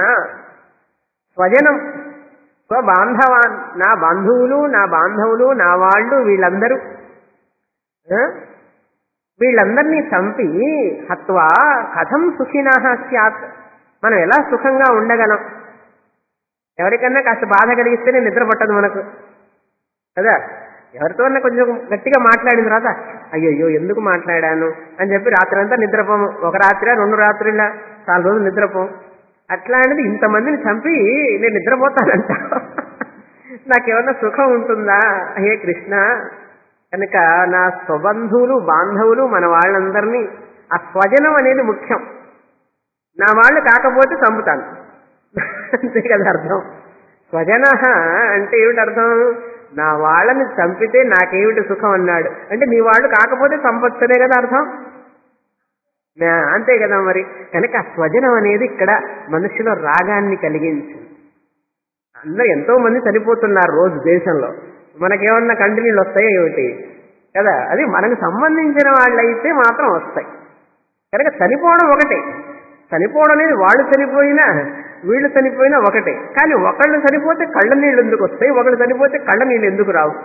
స్వజనం స్వబాంధవాన్ నా బంధువులు నా బాంధవులు నా వాళ్ళు వీళ్ళందరూ ఆ? వీళ్ళందరినీ చంపి హత్వా కథం సుఖిన స్యాత్ మనం ఎలా సుఖంగా ఉండగలం ఎవరికన్నా కాస్త బాధ కలిగిస్తేనే నిద్ర పట్టదు మనకు కదా ఎవరితోన్నా కొంచెం గట్టిగా మాట్లాడిన తర్వాత అయ్యయ్యో ఎందుకు మాట్లాడాను అని చెప్పి రాత్రి అంతా నిద్రపోము ఒక రాత్రి రెండు రాత్రిలా చాలా రోజులు నిద్రపోం అట్లాంటిది ఇంతమందిని చంపి నేను నిద్రపోతానంట నాకేమన్నా సుఖం ఉంటుందా హే కృష్ణ కనుక నా స్వబంధువులు బాంధవులు మన వాళ్ళందరినీ ఆ స్వజనం అనేది ముఖ్యం నా వాళ్ళు కాకపోతే చంపుతాను అంతే కదా అర్థం స్వజన అంటే ఏమిటి అర్థం నా వాళ్ళని చంపితే నాకేమిటి సుఖం అన్నాడు అంటే నీ వాళ్ళు కాకపోతే చంపొచ్చనే కదా అర్థం నా- అంతే కదా మరి కనుక ఆ స్వజనం అనేది ఇక్కడ మనుషులో రాగాన్ని కలిగించింది అందరూ ఎంతో మంది చనిపోతున్నారు రోజు దేశంలో మనకేమన్నా కంటిన్యూలు వస్తాయో ఏమిటి కదా అది మనకు సంబంధించిన వాళ్ళైతే మాత్రం వస్తాయి కనుక చనిపోవడం ఒకటే చనిపోవడం అనేది వాళ్ళు చనిపోయినా వీళ్ళు చనిపోయినా ఒకటే కానీ ఒకళ్ళు చనిపోతే కళ్ళ నీళ్ళు ఎందుకు వస్తాయి ఒకళ్ళు చనిపోతే కళ్ళ నీళ్ళు ఎందుకు రావు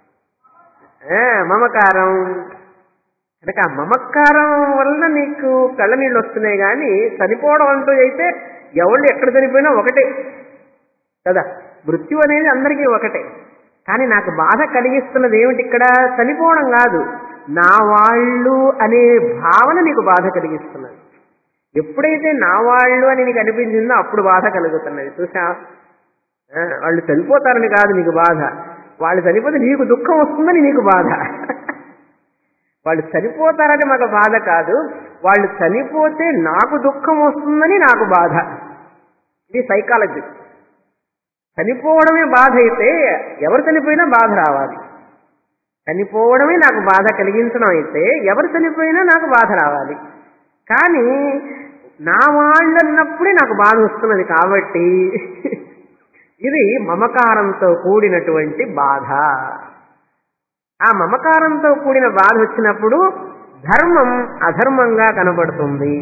ఆ, మమకారం కనుక ఆ మమకారం వల్ల నీకు కళ్ళ నీళ్ళు వస్తున్నాయి కానీ చనిపోవడం అంటూ అయితే ఎవళ్ళు ఎక్కడ చనిపోయినా ఒకటే కదా మృత్యు అనేది అందరికీ ఒకటే కానీ నాకు బాధ కలిగిస్తున్నది ఏమిటి ఇక్కడ చనిపోవడం కాదు నా వాళ్ళు అనే భావన నీకు బాధ కలిగిస్తున్నది ఎప్పుడైతే నా వాళ్ళు అని నీకు అనిపించిందో అప్పుడు బాధ కలుగుతున్నది చూసా ఆ, వాళ్ళు చనిపోతారని కాదు నీకు బాధ వాళ్ళు చనిపోతే నీకు దుఃఖం వస్తుందని నీకు బాధ వాళ్ళు చనిపోతారని మాకు బాధ కాదు వాళ్ళు చనిపోతే నాకు దుఃఖం వస్తుందని నాకు బాధ ఇది సైకాలజీ చనిపోవడమే బాధ అయితే ఎవరు చనిపోయినా బాధ రావాలి చనిపోవడమే నాకు బాధ కలిగించడం అయితే ఎవరు చనిపోయినా నాకు బాధ రావాలి కానీ నా వాళ్ళు అన్నప్పుడే నాకు బాధ వస్తున్నది కాబట్టి ఇది మమకారంతో కూడినటువంటి బాధ ఆ మమకారంతో కూడిన బాధ వచ్చినప్పుడు ధర్మం అధర్మంగా కనబడుతుంది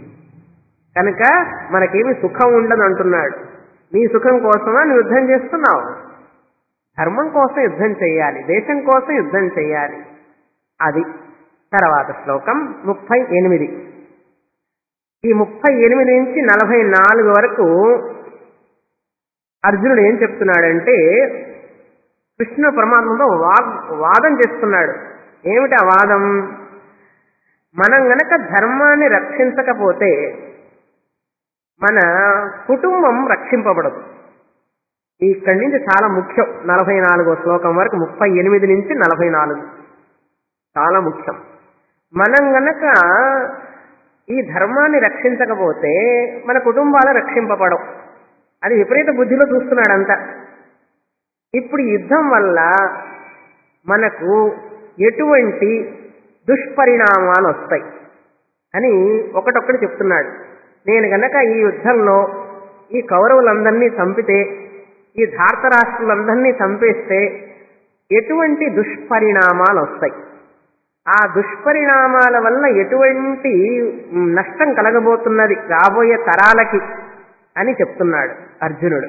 కనుక మనకేమి సుఖం ఉండదు అంటున్నాడు నీ సుఖం కోసమా నువ్వు యుద్ధం చేస్తున్నావు ధర్మం కోసం యుద్ధం చేయాలి దేశం కోసం యుద్ధం చేయాలి అది తర్వాత శ్లోకం ముప్పై ఎనిమిది ఈ ముప్పై ఎనిమిది నుంచి నలభై నాలుగు వరకు అర్జునుడు ఏం చెప్తున్నాడంటే కృష్ణ పరమాత్మతో వాగ్ వాదం చేస్తున్నాడు ఏమిటి ఆ వాదం మనం గనక ధర్మాన్ని రక్షించకపోతే మన కుటుంబం రక్షింపబడదు ఇక్కడి నుంచి చాలా ముఖ్యం నలభై నాలుగో శ్లోకం వరకు ముప్పై ఎనిమిది నుంచి నలభై నాలుగు చాలా ముఖ్యం మనం గనక ఈ ధర్మాన్ని రక్షించకపోతే మన కుటుంబాలు రక్షింపబడవు అది విపరీత బుద్ధిలో చూస్తున్నాడంతా ఇప్పుడు ఈ యుద్ధం వల్ల మనకు ఎటువంటి దుష్పరిణామాలు వస్తాయి అని ఒకటొక్కటి చెప్తున్నాడు నేను గనక ఈ యుద్ధంలో ఈ కౌరవులందరినీ చంపితే ఈ ధార్తరాష్ట్రులందరినీ చంపేస్తే ఎటువంటి దుష్పరిణామాలు వస్తాయి ఆ దుష్పరిణామాల వల్ల ఎటువంటి నష్టం కలగబోతున్నది రాబోయే తరాలకి అని చెప్తున్నాడు అర్జునుడు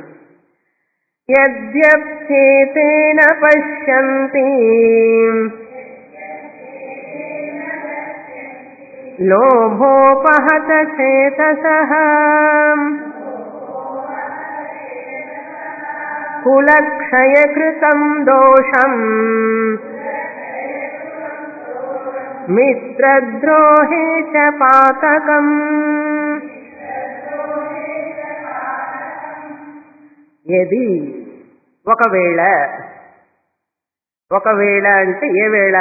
యద్యప్చేతేన పశ్యంతి లోభోపహత చేతసః కులక్షయకృతం దోషం మిత్రద్రోహే చ పాతకం ఎది ఒకవేళ ఒకవేళ అంటే ఏ వేళ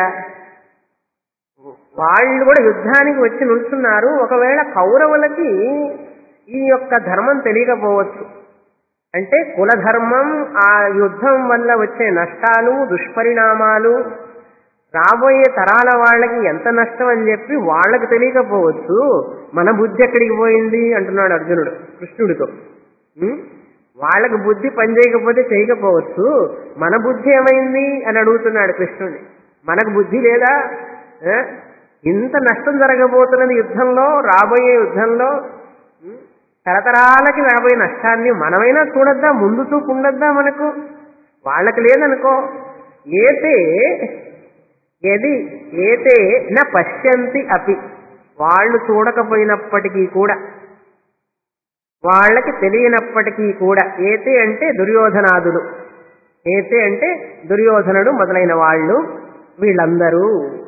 వాళ్ళు కూడా యుద్ధానికి వచ్చి నిల్చున్నారు ఒకవేళ కౌరవులకి ఈ యొక్క ధర్మం తెలియకపోవచ్చు అంటే కులధర్మం ఆ యుద్ధం వల్ల వచ్చే నష్టాలు దుష్పరిణామాలు రాబోయే తరాల వాళ్ళకి ఎంత నష్టం అని చెప్పి వాళ్ళకి తెలియకపోవచ్చు మన బుద్ధి ఎక్కడికి పోయింది అంటున్నాడు అర్జునుడు కృష్ణుడితో ఉం? వాళ్ళకి బుద్ధి పనిచేయకపోతే చేయకపోవచ్చు మన బుద్ధి ఏమైంది అని అడుగుతున్నాడు కృష్ణుడిని మనకు బుద్ధి లేదా ఆ? ఇంత నష్టం జరగబోతున్నది యుద్ధంలో రాబోయే యుద్ధంలో ఉం? తరతరాలకి రాబోయే నష్టాన్ని మనమైనా చూడొద్దా ముందు చూపు ఉండొద్దా మనకు వాళ్ళకి లేదనుకో ఏతే ఎది ఏతే న పశ్యంతి అపి వాళ్ళు చూడకపోయినప్పటికీ కూడా వాళ్ళకి తెలియనప్పటికీ కూడా ఏతే అంటే దుర్యోధనాదులు ఏతే అంటే దుర్యోధనుడు మొదలైన వాళ్ళు వీళ్ళందరూ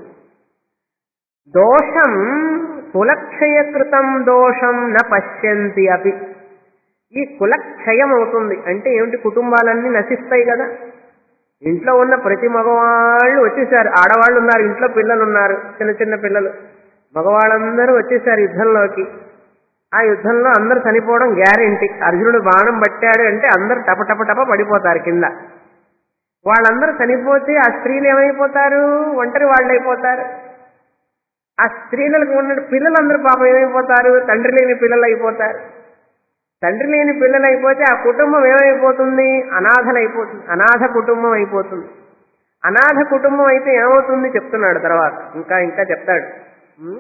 దోషం కులక్షయకృతం దోషం న పశ్యంతి అపి ఈ కులక్షయం అవుతుంది అంటే ఏమిటి కుటుంబాలన్నీ నశిస్తాయి కదా ఇంట్లో ఉన్న ప్రతి మగవాళ్ళు వచ్చేసారు ఆడవాళ్ళు ఉన్నారు ఇంట్లో పిల్లలు ఉన్నారు చిన్న చిన్న పిల్లలు మగవాళ్ళందరూ వచ్చేసారు యుద్ధంలోకి ఆ యుద్ధంలో అందరూ చనిపోవడం గ్యారెంటీ అర్జునుడు బాణం పట్టాడు అంటే అందరూ టప టప టప పడిపోతారు కింద వాళ్ళందరూ చనిపోతే ఆ స్త్రీలు ఏమైపోతారు ఒంటరి వాళ్ళు అయిపోతారు ఆ స్త్రీలకు ఉన్న పిల్లలందరూ పాపం ఏమైపోతారు తండ్రి లేని పిల్లలు అయిపోతారు తండ్రి లేని పిల్లలు అయిపోతే ఆ కుటుంబం ఏమైపోతుంది అనాథలైపోతుంది అనాథ కుటుంబం అయిపోతుంది అనాథ కుటుంబం అయితే ఏమవుతుంది చెప్తున్నాడు తర్వాత ఇంకా ఇంకా చెప్తాడు ఉం?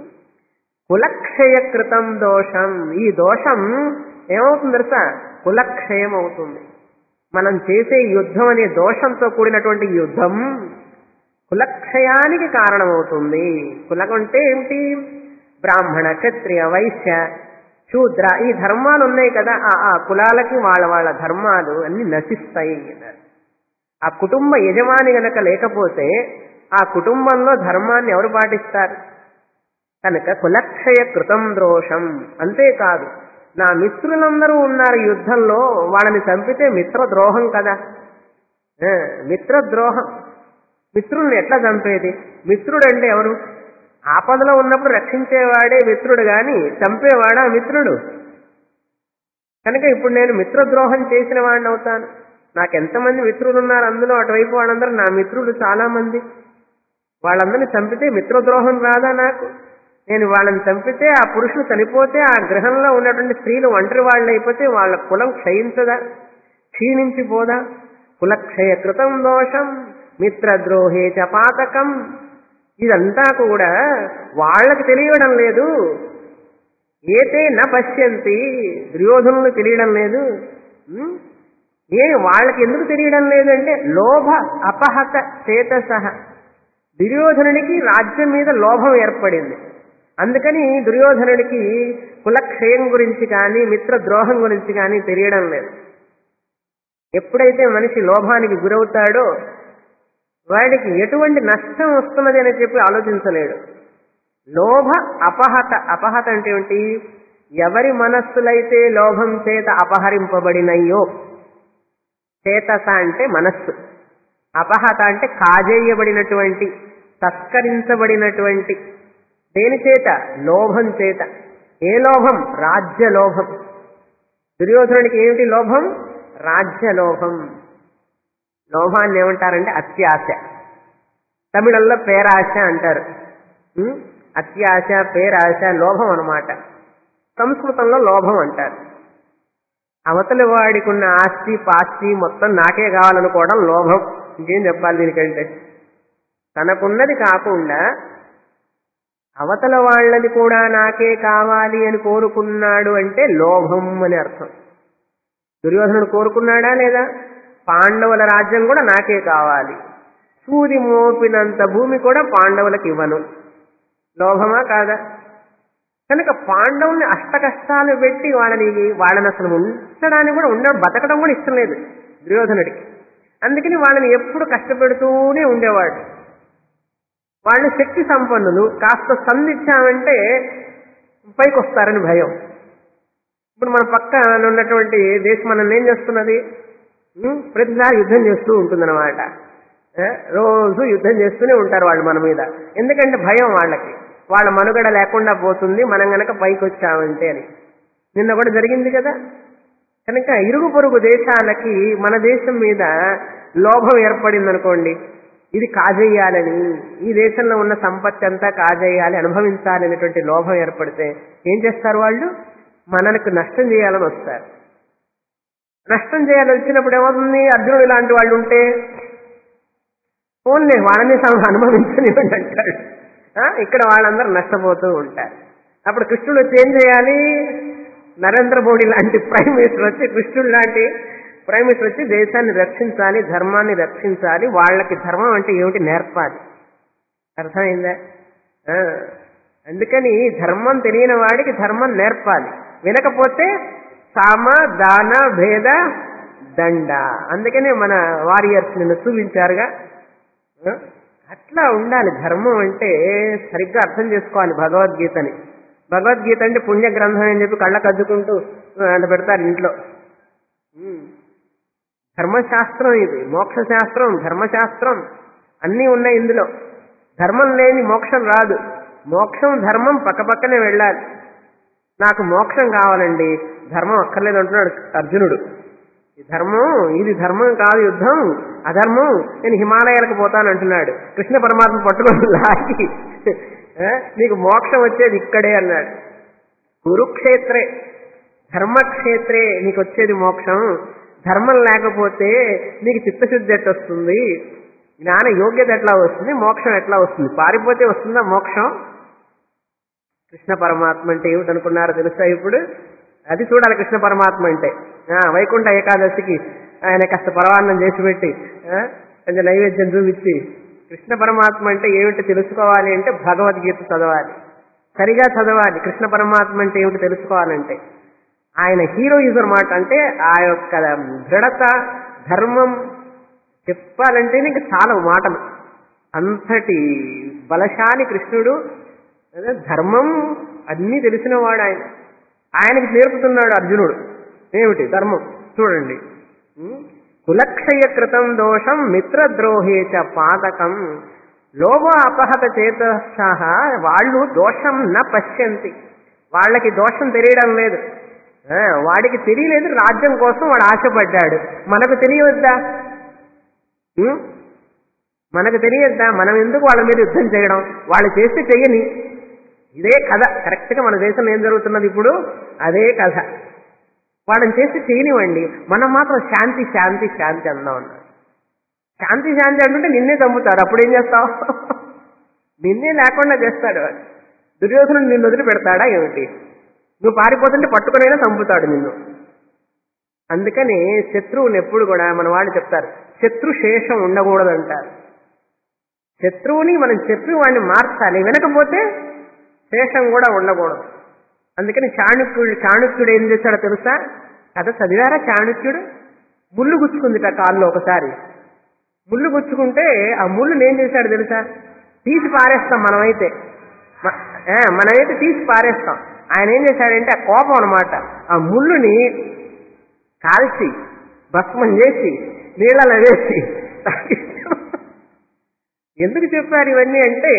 కులక్షయకృతం దోషం ఈ దోషం ఏమవుతుంది తెలుసా కులక్షయం అవుతుంది మనం చేసే యుద్ధం అనే దోషంతో కూడినటువంటి యుద్ధం కులక్షయానికి కారణమవుతుంది కులం అంటే ఏమిటి బ్రాహ్మణ క్షత్రియ వైశ్య శూద్ర ఈ ధర్మాలు ఉన్నాయి కదా ఆ ఆ కులాలకి వాళ్ళ వాళ్ళ ధర్మాలు అన్ని నశిస్తాయి అన్నారు ఆ కుటుంబ యజమాని గనక లేకపోతే ఆ కుటుంబంలో ధర్మాన్ని ఎవరు పాటిస్తారు కనుక కులక్షయ కృతం దోషం అంతేకాదు నా మిత్రులందరూ ఉన్నారు యుద్ధంలో వాళ్ళని చంపితే మిత్రద్రోహం కదా ఆ, మిత్రద్రోహం మిత్రుల్ని ఎట్లా చంపేది మిత్రుడు అంటే ఎవరు ఆపదలో ఉన్నప్పుడు రక్షించేవాడే మిత్రుడు గాని చంపేవాడా మిత్రుడు కనుక ఇప్పుడు నేను మిత్రద్రోహం చేసిన వాడిని అవుతాను నాకు ఎంతమంది మిత్రులు ఉన్నారు అందులో అటువైపు వాళ్ళందరూ నా మిత్రులు చాలా మంది వాళ్ళందరినీ చంపితే మిత్రద్రోహం రాదా నాకు నేను వాళ్ళని చంపితే ఆ పురుషులు చనిపోతే ఆ గృహంలో ఉన్నటువంటి స్త్రీలు ఒంటరి వాళ్ళు అయిపోతే వాళ్ళ కులం క్షయించదా క్షీణించిపోదా కులక్షయ కృతం దోషం మిత్రద్రోహే చ పాతకం ఇదంతా కూడా వాళ్ళకి తెలియడం లేదు ఏతే న పశ్యంతి దుర్యోధనులు తెలియడం లేదు ఉం? ఏ వాళ్ళకి ఎందుకు తెలియడం లేదంటే లోభ అపహత చేతసహ దుర్యోధనుడికి రాజ్యం మీద లోభం ఏర్పడింది అందుకని దుర్యోధనుడికి కులక్షయం గురించి కానీ మిత్ర ద్రోహం గురించి కానీ తెలియడం లేదు ఎప్పుడైతే మనిషి లోభానికి గురవుతాడో వాడికి ఎటువంటి నష్టం వస్తున్నది అని చెప్పి ఆలోచించలేడు లోభ అపహత అపహత అంటే ఏంటి ఎవరి మనస్సులైతే లోభం చేత అపహరింపబడినయ్యో చేతస అంటే మనస్సు అపహత అంటే కాజేయబడినటువంటి తస్కరించబడినటువంటి దేని చేత లోభం చేత ఏ లోభం రాజ్య లోభం దుర్యోధనుడికి ఏమిటి లోభం రాజ్య లోభం లోభాన్ని ఏమంటారంటే అత్యాశ తమిళంలో పేరాశ అంటారు ఉం? అత్యాశ పేరాశ లోభం అన్నమాట సంస్కృతంలో లోభం అంటారు అవతలి వాడికి ఉన్న ఆస్తి పాస్తి మొత్తం నాకే కావాలనుకోవడం లోభం ఇంకేం చెప్పాలి దీనికంటే తనకున్నది కాకుండా అవతల వాళ్ళది కూడా నాకే కావాలి అని కోరుకున్నాడు అంటే లోభం అని అర్థం దుర్యోధనుడు కోరుకున్నాడా లేదా పాండవుల రాజ్యం కూడా నాకే కావాలి సూది మోపినంత భూమి కూడా పాండవులకు ఇవ్వను లోభమా కాదా కనుక పాండవుల్ని అష్ట కష్టాలు పెట్టి వాళ్ళని వాళ్ళని అసలు ఉంచడానికి కూడా ఉండ బతకడం కూడా ఇష్టం లేదు దుర్యోధనుడికి అందుకని వాళ్ళని ఎప్పుడు కష్టపెడుతూనే ఉండేవాడు వాళ్ళు శక్తి సంపన్నులు కాస్త సంధించామంటే పైకి వస్తారని భయం ఇప్పుడు మన పక్కన ఉన్నటువంటి దేశం మనల్ని ఏం చేస్తున్నది ఉం? ప్రతిసారి యుద్ధం చేస్తూ ఉంటుందన్నమాట ఏ? రోజు యుద్ధం చేస్తూనే ఉంటారు వాళ్ళు మన మీద ఎందుకంటే భయం వాళ్ళకి వాళ్ళ మనుగడ లేకుండా పోతుంది మనం గనక పైకి వచ్చామంటే అని నిన్న కూడా జరిగింది కదా కనుక ఇరుగు పొరుగు దేశాలకి మన దేశం మీద లోభం ఏర్పడింది అనుకోండి ఇది కాజేయాలని ఈ దేశంలో ఉన్న సంపత్తి అంతా కాజేయాలి అనుభవించాలి అనేటువంటి లోభం ఏర్పడితే ఏం చేస్తారు వాళ్ళు మనకు నష్టం చేయాలని వస్తారు నష్టం చేయాలని వచ్చినప్పుడు ఏమవుతుంది అర్జునుడు ఇలాంటి వాళ్ళు ఉంటే ఓన్లీ వాళ్ళని సం- అనుభవించనివ్వండి అంటాడు ఆ, ఇక్కడ వాళ్ళందరూ నష్టపోతూ ఉంటారు అప్పుడు కృష్ణుడు వచ్చి ఏం చేయాలి నరేంద్ర మోడీ లాంటి ప్రైమ్ మినిస్టర్ వచ్చి కృష్ణుడు లాంటి ప్రైమ్ మినిస్టర్ వచ్చి దేశాన్ని రక్షించాలి ధర్మాన్ని రక్షించాలి వాళ్ళకి ధర్మం అంటే ఏమిటి నేర్పాలి అర్థమైందా ఆ, అందుకని ధర్మం తెలియని వాడికి ధర్మం నేర్పాలి వినకపోతే సామ దాన భేద దండ అందుకనే మన వారియర్స్ నిన్ను చూపించారుగా ఆ? అట్లా ఉండాలి ధర్మం అంటే సరిగ్గా అర్థం చేసుకోవాలి భగవద్గీతని భగవద్గీత అంటే పుణ్య గ్రంథం అని చెప్పి కళ్ళకు అద్దుకుంటూ ఆ, అంత పెడతారు ఇంట్లో ఉమ్. ధర్మశాస్త్రం ఇది మోక్ష శాస్త్రం ధర్మశాస్త్రం అన్నీ ఉన్నాయి ఇందులో ధర్మం లేని మోక్షం రాదు మోక్షం ధర్మం పక్కపక్కనే వెళ్ళాలి నాకు మోక్షం కావాలండి ధర్మం అక్కర్లేదు అంటున్నాడు అర్జునుడు ఈ ధర్మం ఇది ధర్మం కాదు యుద్ధం అధర్మం నేను హిమాలయాలకు పోతాను అంటున్నాడు కృష్ణ పరమాత్మ పట్టుకొని లాగి ఆ, నీకు మోక్షం వచ్చేది ఇక్కడే అన్నాడు కురుక్షేత్రే ధర్మక్షేత్రే నీకు వచ్చేది మోక్షం ధర్మం లేకపోతే నీకు చిత్తశుద్ధి ఎట్లా వస్తుంది జ్ఞాన యోగ్యత ఎట్లా వస్తుంది మోక్షం ఎట్లా వస్తుంది పారిపోతే వస్తుందా మోక్షం కృష్ణ పరమాత్మ అంటే ఏమిటనుకున్నారో తెలుసా ఇప్పుడు అది చూడాలి కృష్ణ పరమాత్మ అంటే ఆ, వైకుంఠ ఏకాదశికి ఆయన కాస్త పరవాన్నం చేసి పెట్టి ఆ, కొంచెం నైవేద్యం చూపించి కృష్ణ పరమాత్మ అంటే ఏమిటి తెలుసుకోవాలి అంటే భగవద్గీత చదవాలి సరిగా చదవాలి కృష్ణ పరమాత్మ అంటే ఏమిటి తెలుసుకోవాలంటే ఆయన హీరోయిజం మాట అంటే ఆ యొక్క దృఢత ధర్మం చెప్పాలంటే ఇంకా చాలా మాటలు అంతటి బలశాలి కృష్ణుడు అదే ధర్మం అన్నీ తెలిసినవాడు ఆయన ఆయనకి నేర్పుతున్నాడు అర్జునుడు ఏమిటి ధర్మం చూడండి ఉం? కులక్షయ కృతం దోషం మిత్రద్రోహే చ పాతకం లోభ అపహత చేత సహా వాళ్ళు దోషం న పశ్యంతి వాళ్ళకి దోషం తెలియడం లేదు ఆ, వాడికి తెలియలేదు రాజ్యం కోసం వాడు ఆశపడ్డాడు మనకు తెలియవద్దా ఉం? మనకు తెలియద్దా మనం ఎందుకు వాళ్ళ మీద యుద్ధం చేయడం వాళ్ళు చేస్తే చెయ్యని ఇదే కథ కరెక్ట్గా మన దేశంలో ఏం జరుగుతున్నది ఇప్పుడు అదే కథ వాళ్ళని చేసి చేయనివ్వండి మనం మాత్రం శాంతి శాంతి శాంతి అందాం అన్నారు శాంతి శాంతి అంటుంటే నిన్నే చంపుతారు అప్పుడు ఏం చేస్తావు నిన్నే లేకుండా చేస్తాడు వాడు దుర్యోధనుడు నిన్ను వదిలి పెడతాడా ఏమిటి నువ్వు పారిపోతుంటే పట్టుకునైనా చంపుతాడు నిన్ను అందుకని శత్రువుని ఎప్పుడు కూడా మన వాళ్ళు చెప్తారు శత్రు శేషం ఉండకూడదంటారు శత్రువుని మనం చెప్పి వాడిని మార్చాలి వినకపోతే శేషం కూడా ఉండకూడదు అందుకని చాణుక్యుడు చాణుక్యుడు ఏం చేశాడో తెలుసా కథ చదివారా చాణుక్యుడు ముళ్ళు గుచ్చుకుందిట కాల్లో ఒకసారి ముళ్ళు గుచ్చుకుంటే ఆ ముళ్ళుని ఏం చేశాడు తెలుసా తీసి పారేస్తాం మనమైతే మ- ఆ, మనమైతే తీసి పారేస్తాం ఆయన ఏం చేశాడంటే ఆ కోపం అనమాట ఆ ముళ్ళుని కాల్చి భస్మం చేసి నీళ్ళలో వేసి తాగించాడు. ఎందుకు చెప్పారు ఇవన్నీ అంటే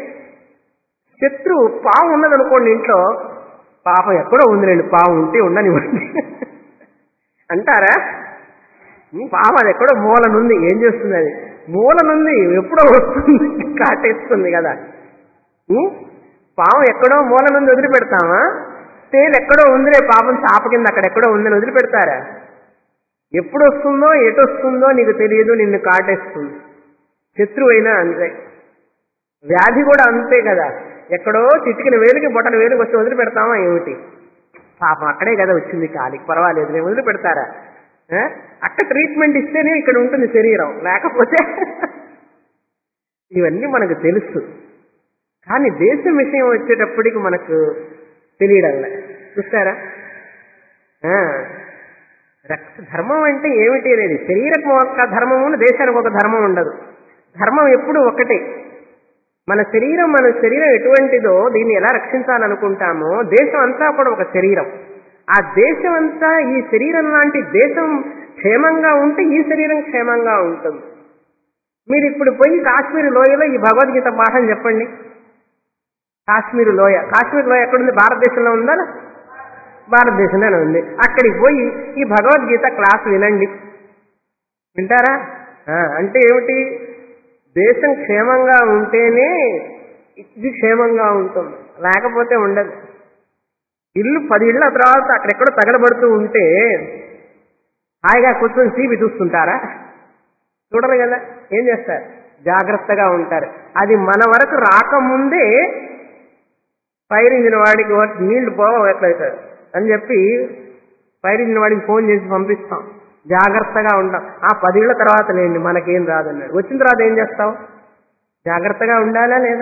శత్రు పాము ఉన్నదనుకోండి ఇంట్లో పాపం ఎక్కడో ఉందిలేండి పాము ఉంటే ఉండనివ్వండి అంటారా ఉం, పాము అది ఎక్కడో మూలనుంది ఏం చేస్తుంది అది మూలనుంది ఎప్పుడో వస్తుంది కాటేస్తుంది కదా ఉం? పాము ఎక్కడో మూలనుంది వదిలిపెడతామా తేలు ఎక్కడో ఉందిలే పాపం చాప కింద అక్కడెక్కడో ఉందని వదిలిపెడతారా ఎప్పుడు వస్తుందో ఎటు వస్తుందో నీకు తెలియదు నిన్ను కాటేస్తుంది శత్రువు అయినా అంతే వ్యాధి కూడా అంతే కదా ఎక్కడో చిటికిన వేలికి బొట్టన వేలికి వచ్చి వదిలిపెడతామా ఏమిటి పాపం అక్కడే కదా వచ్చింది కాలికి పర్వాలేదు నేను వదిలిపెడతారా ఆ? అక్కడ ట్రీట్మెంట్ ఇస్తేనే ఇక్కడ ఉంటుంది శరీరం లేకపోతే ఇవన్నీ మనకు తెలుసు కానీ దేశం విషయం వచ్చేటప్పటికి మనకు తెలియడంలే చూస్తారా ఆ, రక్ష ధర్మం అంటే ఏమిటి అనేది శరీరకు ఒక ధర్మము దేశానికి ఒక ధర్మం ఉండదు ధర్మం ఎప్పుడు ఒకటే మన శరీరం మన శరీరం ఎటువంటిదో దీన్ని ఎలా రక్షించాలనుకుంటామో దేశం అంతా కూడా ఒక శరీరం ఆ దేశం అంతా ఈ శరీరం లాంటి దేశం క్షేమంగా ఉంటే ఈ శరీరం క్షేమంగా ఉంటుంది మీరు ఇప్పుడు పోయి కాశ్మీర్ లోయలో ఈ భగవద్గీత పాఠం చెప్పండి కాశ్మీర్ లోయ కాశ్మీర్ లోయ ఎక్కడుంది భారతదేశంలో ఉందా భారతదేశంలోనే ఉంది అక్కడికి పోయి ఈ భగవద్గీత క్లాస్ వినండి వింటారా ఆ, అంటే ఏమిటి దేశం క్షేమంగా ఉంటేనే ఇది క్షేమంగా ఉంటుంది లేకపోతే ఉండదు ఇల్లు పది ఇళ్ళ తర్వాత అక్కడెక్కడో తగలబడుతూ ఉంటే హాయిగా కూర్చొని టీవీ చూస్తుంటారా చూడరు కదా ఏం చేస్తారు జాగ్రత్తగా ఉంటారు అది మన వరకు రాకముందే ఫైర్ ఇంజిన్ వాడికి వ- నీళ్లు పోవ ఎట్లయితారు అని చెప్పి ఫైర్ ఇంజిన్ వాడికి ఫోన్ చేసి పంపిస్తాం జాగ్రత్తగా ఉంటాం ఆ పదేళ్ల తర్వాత లేండి మనకేం రాదన్నాడు వచ్చిన తర్వాత ఏం చేస్తావు జాగ్రత్తగా ఉండాలా లేదా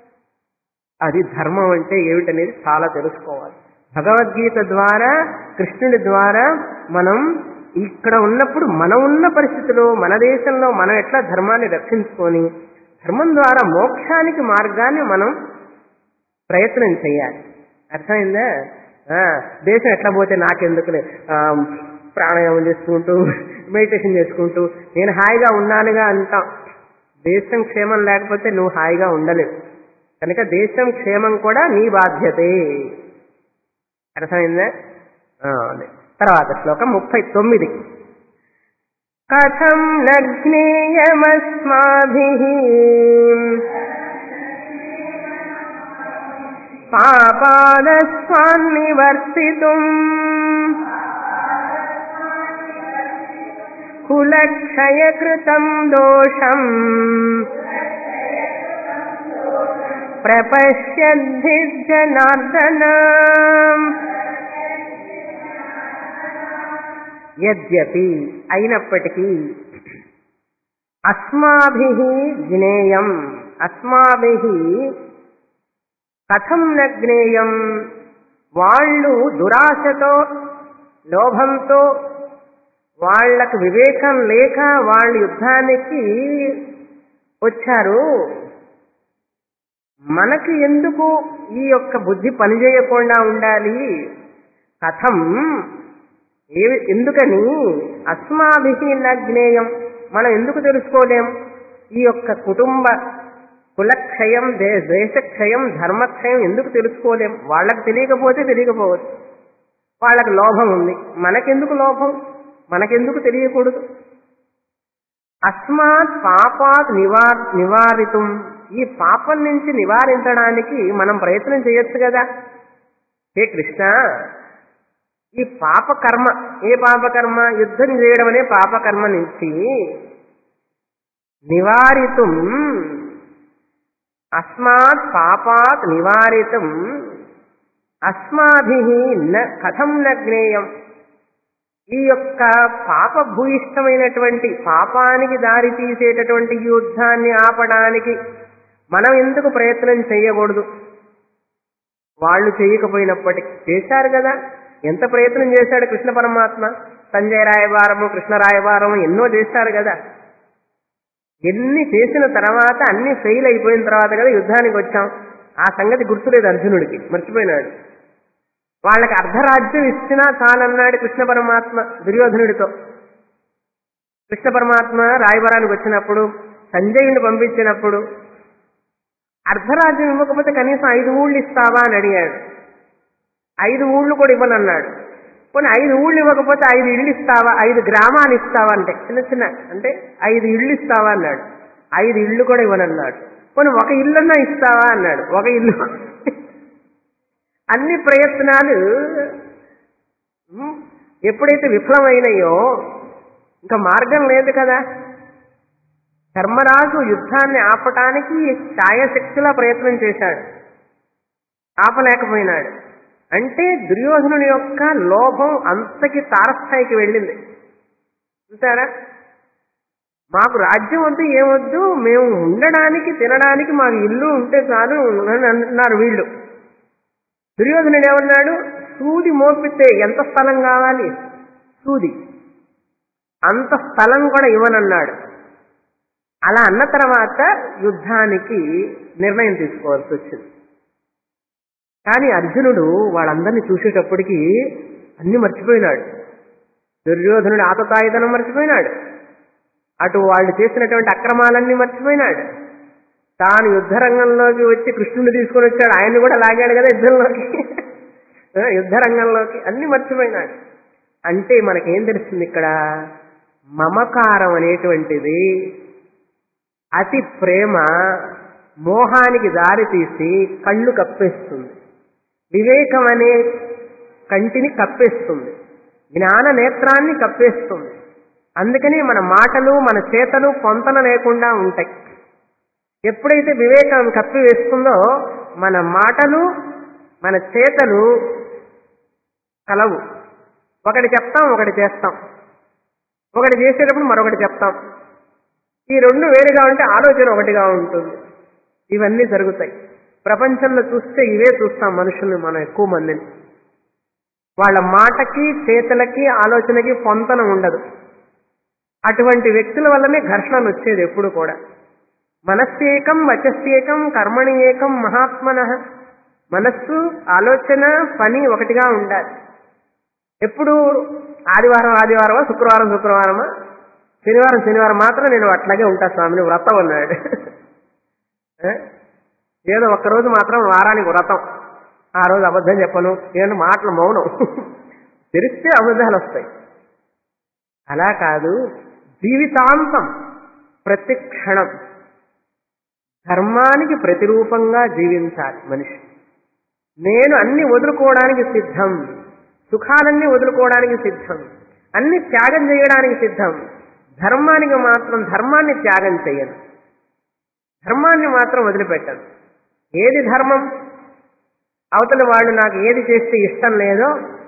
అది ధర్మం అంటే ఏమిటనేది చాలా తెలుసుకోవాలి భగవద్గీత ద్వారా కృష్ణుడి ద్వారా మనం ఇక్కడ ఉన్నప్పుడు మనం ఉన్న పరిస్థితిలో మన దేశంలో మనం ఎట్లా ధర్మాన్ని రక్షించుకొని ధర్మం ద్వారా మోక్షానికి మార్గాన్ని మనం ప్రయత్నం చేయాలి అర్థమైందా ఆ, దేశం ఎట్లా పోతే నాకెందుకులే ఆ, ప్రాణాయామం చేసుకుంటూ మెడిటేషన్ చేసుకుంటూ నేను హాయిగా ఉన్నానుగా అంటాం దేశం క్షేమం లేకపోతే నువ్వు హాయిగా ఉండలేవు కనుక దేశం క్షేమం కూడా నీ బాధ్యతే అర్థమైందా ఆ, అదే. తర్వాత శ్లోకం ముప్పై తొమ్మిది కథం నగ్నేయమస్మాభి పాపాదస్వాన్నివర్తితుం కులక్షయకృతం దోషం ప్రపశ్యద్భిర్జనార్దన యద్యపి అయినప్పటికీ అస్మాభి జ్ఞేయం అస్మాభి కథం న జ్ఞేయం వాళ్ళు దురాశతో లోభంతో వాళ్లకు వివేకం లేక వాళ్ళ యుద్ధానికి వచ్చారు మనకి ఎందుకు ఈ యొక్క బుద్ధి పనిచేయకుండా ఉండాలి కథం ఏ ఎందుకని అస్మాభి జ్ఞేయం మనం ఎందుకు తెలుసుకోలేం ఈ యొక్క కుటుంబ కులక్షయం దే దేశక్షయం ధర్మక్షయం ఎందుకు తెలుసుకోలేం వాళ్ళకి తెలియకపోతే తెలియకపోవచ్చు వాళ్ళకి లోభం ఉంది మనకెందుకు లోభం మనకెందుకు తెలియకూడదు అస్మాత్ పాపాత్ నివార్ నివారితం ఈ పాపం నుంచి నివారించడానికి మనం ప్రయత్నం చేయొచ్చు కదా హే కృష్ణ ఈ పాపకర్మ ఏ పాపకర్మ యుద్ధం చేయడం అనే పాపకర్మ నుంచి నివారితం అస్మాత్ పాపాత్ నివారితం అస్మాభి న కథం న జ్ఞేయం ఈ యొక్క పాప భూయిష్టమైనటువంటి పాపానికి దారి తీసేటటువంటి యుద్ధాన్ని ఆపడానికి మనం ఎందుకు ప్రయత్నం చేయకూడదు వాళ్ళు చేయకపోయినప్పటికీ చేశారు కదా ఎంత ప్రయత్నం చేశాడు కృష్ణ పరమాత్మ సంజయ్ రాయబారము కృష్ణ రాయబారము ఎన్నో చేశారు కదా ఎన్ని చేసిన తర్వాత అన్ని ఫెయిల్ అయిపోయిన తర్వాత కదా యుద్ధానికి వచ్చాం ఆ సంగతి గుర్తులేదు అర్జునుడికి మర్చిపోయినాడు వాళ్ళకి అర్ధరాజ్యం ఇచ్చినా చాలన్నాడు కృష్ణ పరమాత్మ దుర్యోధనుడితో కృష్ణ పరమాత్మ రాయబారానికి వచ్చినప్పుడు సంజయుని పంపించినప్పుడు అర్ధరాజ్యం ఇవ్వకపోతే కనీసం ఐదు ఊళ్ళు ఇస్తావా అని అడిగాడు ఐదు ఊళ్ళు కూడా ఇవ్వనన్నాడు కొన్ని ఐదు ఊళ్ళు ఇవ్వకపోతే ఐదు ఇళ్ళు ఇస్తావా ఐదు గ్రామాలు ఇస్తావా అంటే చిన్న చిన్న అంటే ఐదు ఇళ్ళు ఇస్తావా అన్నాడు ఐదు ఇళ్ళు కూడా ఇవ్వనన్నాడు కొన్ని ఒక ఇల్లన్నా ఇస్తావా అన్నాడు ఒక ఇల్లు అన్ని ప్రయత్నాలు ఉమ్, ఎప్పుడైతే విఫలమైనాయో ఇంకా మార్గం లేదు కదా ధర్మరాజు యుద్ధాన్ని ఆపటానికి ఛాయశక్తిలా ప్రయత్నం చేశాడు ఆపలేకపోయినాడు అంటే దుర్యోధనుని యొక్క లోభం అంతకి తారస్థాయికి వెళ్ళింది చూసారా మాకు రాజ్యం వద్దు ఏమొద్దు మేము ఉండడానికి తినడానికి మాకు ఇల్లు ఉంటే చాలు అని అంటున్నారు వీళ్ళు దుర్యోధనుడు ఏమన్నాడు సూది మోపితే ఎంత స్థలం కావాలి సూది అంత స్థలం కూడా ఇవ్వనన్నాడు అలా అన్న తర్వాత యుద్ధానికి నిర్ణయం తీసుకోవాల్సి వచ్చింది కానీ అర్జునుడు వాళ్ళందరినీ చూసేటప్పటికి అన్ని మర్చిపోయినాడు దుర్యోధనుడు ఆతతాయితనం మర్చిపోయినాడు అటు వాళ్ళు చేసినటువంటి అక్రమాలన్నీ మర్చిపోయినాడు తాను యుద్ధరంగంలోకి వచ్చి కృష్ణుని తీసుకొని వచ్చాడు ఆయన్ని కూడా లాగాడు కదా యుద్ధంలోకి ఆ, యుద్ధరంగంలోకి అన్ని మర్చిపోయినాడు అంటే మనకేం తెలుస్తుంది ఇక్కడ మమకారం అనేటువంటిది అతి ప్రేమ మోహానికి దారి తీసి కళ్ళు కప్పేస్తుంది వివేకం అనే కంటిని కప్పేస్తుంది జ్ఞాన నేత్రాన్ని కప్పేస్తుంది అందుకని మన మాటలు మన చేతలు పొంతన లేకుండా ఉంటాయి ఎప్పుడైతే వివేకం కప్పి వేస్తుందో మన మాటలు మన చేతలు కలవు ఒకటి చెప్తాం ఒకటి చేస్తాం ఒకటి చేసేటప్పుడు మరొకటి చెప్తాం ఈ రెండు వేరుగా ఉంటే ఆలోచన ఒకటిగా ఉంటుంది ఇవన్నీ జరుగుతాయి ప్రపంచంలో చూస్తే ఇవే చూస్తాం మనుషుల్ని మనం ఎక్కువ మందిని వాళ్ళ మాటకి చేతలకి ఆలోచనకి పొంతన ఉండదు అటువంటి వ్యక్తుల వల్లనే ఘర్షణలు వచ్చేది ఎప్పుడు కూడా మనస్సేకం వచస్సేకం కర్మణి ఏకం మహాత్మన మనస్సు ఆలోచన పని ఒకటిగా ఉండాలి ఎప్పుడు ఆదివారం ఆదివారమా శుక్రవారం శుక్రవారమా శనివారం శనివారం మాత్రం నేను అట్లాగే ఉంటా స్వామిని వ్రతం అన్నాడు ఏ? ఏదో ఒక్కరోజు మాత్రం వారానికి వ్రతం ఆ రోజు అబద్ధం చెప్పను ఏంటంటే మాటలు మౌనం తెలిస్తే అబద్ధాలు వస్తాయి అలా కాదు జీవితాంతం ప్రతి క్షణం ధర్మానికి ప్రతిరూపంగా జీవించాలి మనిషి నేను అన్ని వదులుకోవడానికి సిద్ధం సుఖాలన్నీ వదులుకోవడానికి సిద్ధం అన్ని త్యాగం చేయడానికి సిద్ధం ధర్మానికి మాత్రం ధర్మాన్ని త్యాగం చేయను ధర్మాన్ని మాత్రం వదిలిపెట్టను ఏది ధర్మం అవతల వాళ్ళు నాకు ఏది చేస్తే ఇష్టం లేదో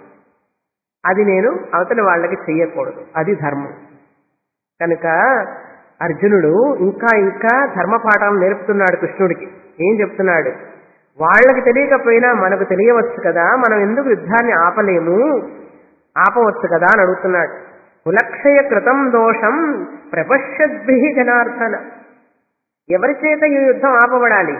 అది నేను అవతల వాళ్ళకి చెయ్యకూడదు అది ధర్మం కనుక అర్జునుడు ఇంకా ఇంకా ధర్మపాఠం నేర్పుతున్నాడు కృష్ణుడికి ఏం చెప్తున్నాడు వాళ్ళకి తెలియకపోయినా మనకు తెలియవచ్చు కదా మనం ఎందుకు యుద్ధాన్ని ఆపలేము ఆపవచ్చు కదా అని అడుగుతున్నాడు కులక్షయ కృతం దోషం ప్రపశ్యద్భి జనార్దన ఎవరి చేత ఈ యుద్ధం ఆపబడాలి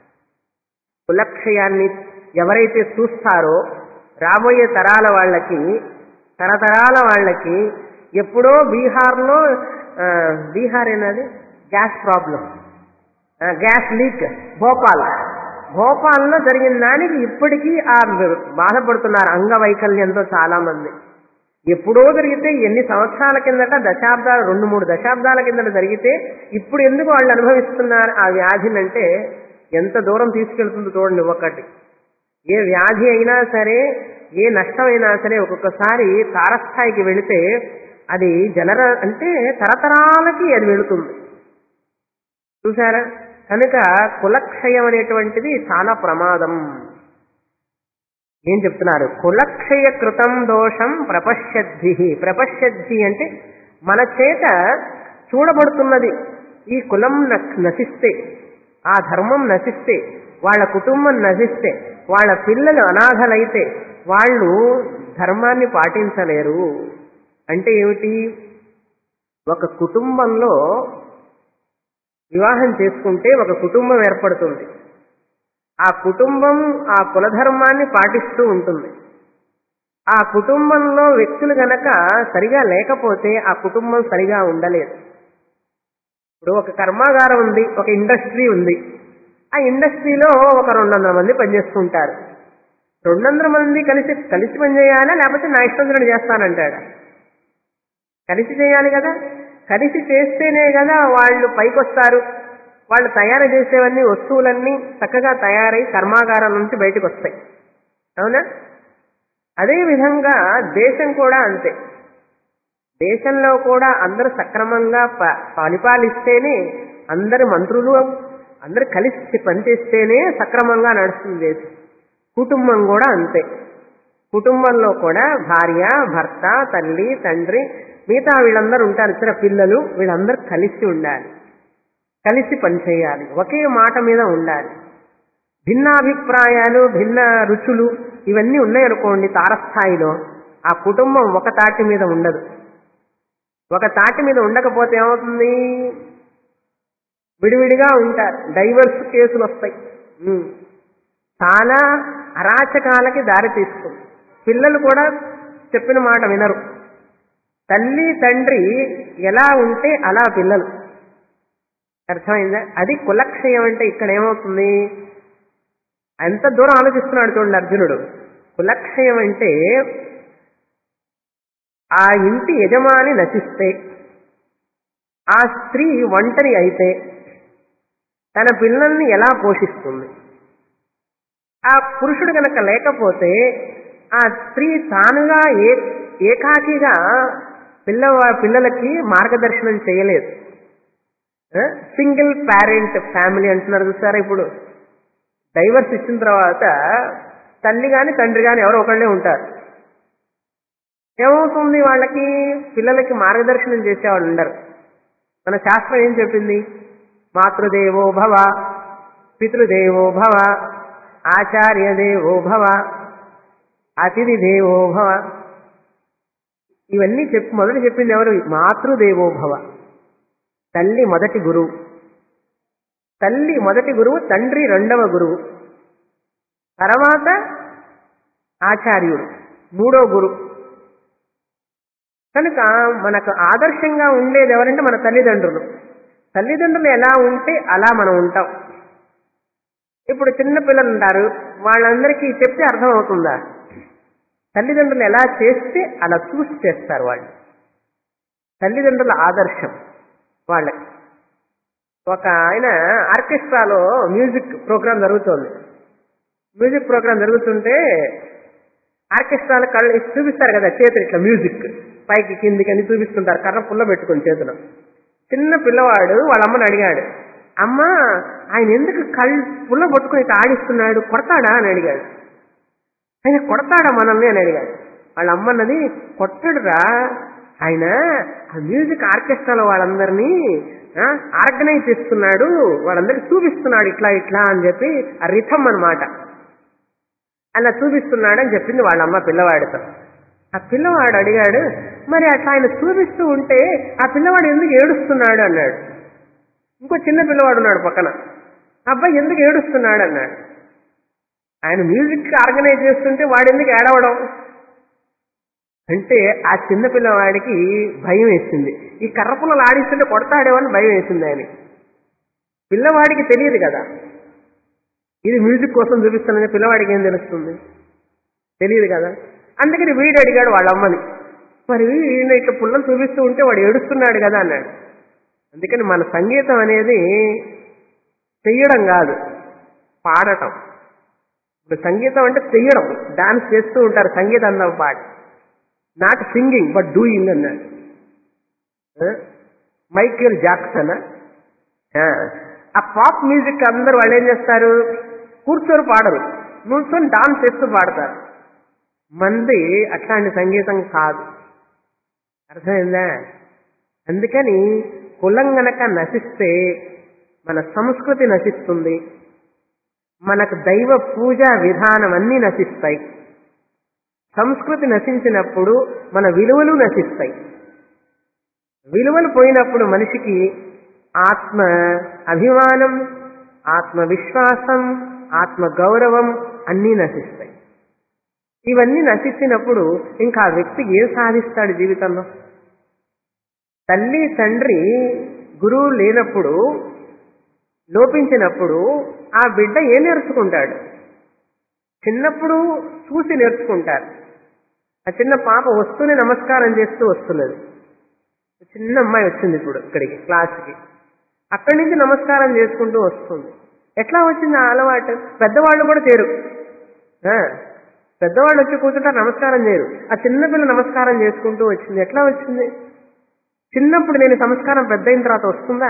కులక్షయాన్ని ఎవరైతే చూస్తారో రాబోయే తరాల వాళ్ళకి తరతరాల వాళ్ళకి ఎప్పుడో బీహార్లో ఆ, బీహార్ ఏనది గ్యాస్ ప్రాబ్లం ఆ, గ్యాస్ లీక్ భోపాల్ భోపాల్లో జరిగిన దానికి ఇప్పటికీ ఆ బాధపడుతున్నారు అంగవైకల్యంతో చాలా మంది ఎప్పుడో జరిగితే ఎన్ని సంవత్సరాల కిందట దశాబ్దాలు రెండు మూడు దశాబ్దాల కిందట జరిగితే ఇప్పుడు ఎందుకు వాళ్ళు అనుభవిస్తున్నారు ఆ వ్యాధిని అంటే ఎంత దూరం తీసుకెళ్తుందో చూడండి ఒకటి ఏ వ్యాధి అయినా సరే ఏ నష్టమైనా సరే ఒక్కొక్కసారి తారస్థాయికి వెళితే అది జనర అంటే తరతరాలకి అది వెళుతుంది చూసారా కనుక కులక్షయం అనేటువంటిది చాలా ప్రమాదం ఏం చెప్తున్నారు కులక్షయ కృతం దోషం ప్రపశ్యద్భి ప్రపశ్యద్భి అంటే మన చేత చూడబడుతున్నది ఈ కులం న- నశిస్తే ఆ ధర్మం నశిస్తే వాళ్ళ కుటుంబం నశిస్తే వాళ్ళ పిల్లలు అనాథలైతే వాళ్ళు ధర్మాన్ని పాటించలేరు అంటే ఏమిటి ఒక కుటుంబంలో వివాహం చేసుకుంటే ఒక కుటుంబం ఏర్పడుతుంది ఆ కుటుంబం ఆ కులధర్మాన్ని పాటిస్తూ ఉంటుంది ఆ కుటుంబంలో వ్యక్తులు గనక సరిగా లేకపోతే ఆ కుటుంబం సరిగా ఉండలేదు ఇప్పుడు ఒక కర్మాగారం ఉంది ఒక ఇండస్ట్రీ ఉంది ఆ ఇండస్ట్రీలో ఒక రెండు వందల మంది పనిచేస్తుంటారు రెండు వందల మంది కలిసి కలిసి పనిచేయాలా లేకపోతే నా ఇష్టం చేస్తానంటాడా కలిసి చేయాలి కదా కలిసి చేస్తేనే కదా వాళ్ళు పైకొస్తారు వాళ్ళు తయారు చేసేవన్నీ వస్తువులన్నీ చక్కగా తయారై కర్మాగారం నుంచి బయటకు వస్తాయి అవునా అదే విధంగా దేశం కూడా అంతే దేశంలో కూడా అందరూ సక్రమంగా ప- పరిపాలిస్తేనే అందరు మంత్రులు అందరు కలిసి పనిచేస్తేనే సక్రమంగా నడుస్తుంది దేశం కుటుంబం కూడా అంతే కుటుంబంలో కూడా భార్య భర్త తల్లి తండ్రి మిగతా వీళ్ళందరూ ఉంటారు ఇతర పిల్లలు వీళ్ళందరూ కలిసి ఉండాలి కలిసి పనిచేయాలి ఒకే మాట మీద ఉండాలి భిన్నాభిప్రాయాలు భిన్న రుచులు ఇవన్నీ ఉన్నాయనుకోండి తారస్థాయిలో ఆ కుటుంబం ఒక తాటి మీద ఉండదు ఒక తాటి మీద ఉండకపోతే ఏమవుతుంది విడివిడిగా ఉంటారు డైవర్స్ కేసులు వస్తాయి ఉమ్. చాలా అరాచకాలకి దారి తీస్తుంది పిల్లలు కూడా చెప్పిన మాట వినరు తల్లి తండ్రి ఎలా ఉంటే అలా పిల్లలు అర్థమైందా అది కులక్షయం అంటే ఇక్కడ ఏమవుతుంది ఎంత దూరం ఆలోచిస్తున్నాడు చూడండి అర్జునుడు కులక్షయం అంటే ఆ ఇంటి యజమాని నశిస్తే ఆ స్త్రీ ఒంటరి అయితే తన పిల్లల్ని ఎలా పోషిస్తుంది ఆ పురుషుడు గనక లేకపోతే ఆ స్త్రీ తానుగా ఏ ఏకాకిగా పిల్ల పిల్లలకి మార్గదర్శనం చేయలేదు సింగిల్ పేరెంట్ ఫ్యామిలీ అంటున్నారు చూసారా ఇప్పుడు డైవర్స్ ఇచ్చిన తర్వాత తల్లి గాని తండ్రి గాని ఎవరో ఒకళ్ళే ఉంటారు ఏమవుతుంది వాళ్ళకి పిల్లలకి మార్గదర్శనం చేసేవాళ్ళు ఉండరు మన శాస్త్రం ఏం చెప్పింది మాతృదేవో భవ పితృదేవో భవ ఆచార్య దేవో భవ అతిథి దేవో భవ ఇవన్నీ చెప్పి మొదలు చెప్పింది ఎవరు మాతృదేవో భవ తల్లి మొదటి గురువు తల్లి మొదటి గురువు తండ్రి రెండవ గురువు తర్వాత ఆచార్యుడు మూడో గురువు కనుక మనకు ఆదర్శంగా ఉండేది ఎవరంటే మన తల్లిదండ్రులు తల్లిదండ్రులు ఎలా ఉంటే అలా మనం ఉంటాం ఇప్పుడు చిన్న పిల్లలు ఉంటారు వాళ్ళందరికీ చెప్తే అర్థం అవుతుందా తల్లిదండ్రులు ఎలా చేస్తే అలా చూసి చేస్తారు వాళ్ళు తల్లిదండ్రుల ఆదర్శం వాళ్ళకి ఒక ఆయన ఆర్కెస్ట్రాలో మ్యూజిక్ ప్రోగ్రామ్ జరుగుతోంది మ్యూజిక్ ప్రోగ్రామ్ జరుగుతుంటే ఆర్కెస్ట్రాలో కళ్ళు చూపిస్తారు కదా చేతులు ఇట్లా మ్యూజిక్ పైకి కిందికి అని చూపిస్తుంటారు కర్ర పుల్ల పెట్టుకుని చేతిలో చిన్న పిల్లవాడు వాళ్ళ అమ్మని అడిగాడు అమ్మ ఆయన ఎందుకు కళ్ళు పుల్ల పట్టుకుని ఇట్లా ఆడిస్తున్నాడు కొడతాడా అని అడిగాడు ఆయన కొడతాడా మనల్ని అని అడిగాడు వాళ్ళ అమ్మన్నది కొట్టడురా ఆయన ఆ మ్యూజిక్ ఆర్కెస్ట్రాలో వాళ్ళందరినీ ఆర్గనైజ్ చేస్తున్నాడు వాళ్ళందరికీ చూపిస్తున్నాడు ఇట్లా ఇట్లా అని చెప్పి ఆ రిథం అనమాట అలా చూపిస్తున్నాడు అని చెప్పింది వాళ్ళ అమ్మ పిల్లవాడితో ఆ పిల్లవాడు అడిగాడు మరి అట్లా ఆయన చూపిస్తూ ఉంటే ఆ పిల్లవాడు ఎందుకు ఏడుస్తున్నాడు అన్నాడు ఇంకో చిన్న పిల్లవాడు ఉన్నాడు పక్కన అబ్బాయి ఎందుకు ఏడుస్తున్నాడు అన్నాడు ఆయన మ్యూజిక్ ఆర్గనైజ్ చేస్తుంటే వాడు ఎందుకు ఏడవడం అంటే ఆ చిన్న పిల్లవాడికి భయం వేసింది ఈ కర్రపుల్లలు ఆడిస్తుంటే కొడతాడేమో అని భయం వేసింది ఆయన పిల్లవాడికి తెలియదు కదా ఇది మ్యూజిక్ కోసం చూపిస్తానని పిల్లవాడికి ఏం తెలుస్తుంది తెలియదు కదా అందుకని వీడు అడిగాడు వాళ్ళ అమ్మని మరి ఈయన ఇట్లా పుల్లలు చూపిస్తూ ఉంటే వాడు ఏడుస్తున్నాడు కదా అన్నాడు అందుకని మన సంగీతం అనేది చెయ్యడం కాదు పాడటం ఇప్పుడు సంగీతం అంటే చెయ్యడం డాన్స్ చేస్తూ ఉంటారు సంగీతంలో పాట నాట్ సింగింగ్ బట్ డూయింగ్ అన్నాడు మైకేల్ జాక్సన్ ఆ పాప్ మ్యూజిక్ అందరూ వాళ్ళు ఏం చేస్తారు కూర్చొని పాడరు కూర్చొని డాన్స్ చేస్తూ పాడతారు మంది అట్లాంటి సంగీతం కాదు అర్థమైందా అందుకని కులం గనక నశిస్తే మన సంస్కృతి నశిస్తుంది మనకు దైవ పూజా విధానం అన్నీ నశిస్తాయి సంస్కృతి నశించినప్పుడు మన విలువలు నశిస్తాయి విలువలు పోయినప్పుడు మనిషికి ఆత్మ అభిమానం ఆత్మవిశ్వాసం ఆత్మ గౌరవం అన్నీ నశిస్తాయి ఇవన్నీ నశించినప్పుడు ఇంకా ఆ వ్యక్తి ఏం సాధిస్తాడు జీవితంలో తల్లి తండ్రి గురువు లేనప్పుడు లోపించినప్పుడు ఆ బిడ్డ ఏం నేర్చుకుంటాడు చిన్నప్పుడు చూసి నేర్చుకుంటారు ఆ చిన్న పాప వస్తూనే నమస్కారం చేస్తూ వస్తున్నది చిన్న అమ్మాయి వచ్చింది ఇప్పుడు ఇక్కడికి క్లాస్కి అక్కడి నుంచి నమస్కారం చేసుకుంటూ వస్తుంది ఎట్లా వచ్చింది ఆ అలవాటు పెద్దవాళ్ళు కూడా చేరు ఆ, పెద్దవాళ్ళు వచ్చి కూర్చుంటారు నమస్కారం చేయరు ఆ చిన్నపిల్ల నమస్కారం చేసుకుంటూ వచ్చింది ఎట్లా వచ్చింది చిన్నప్పుడు నేను సంస్కారం పెద్ద అయిన తర్వాత వస్తుందా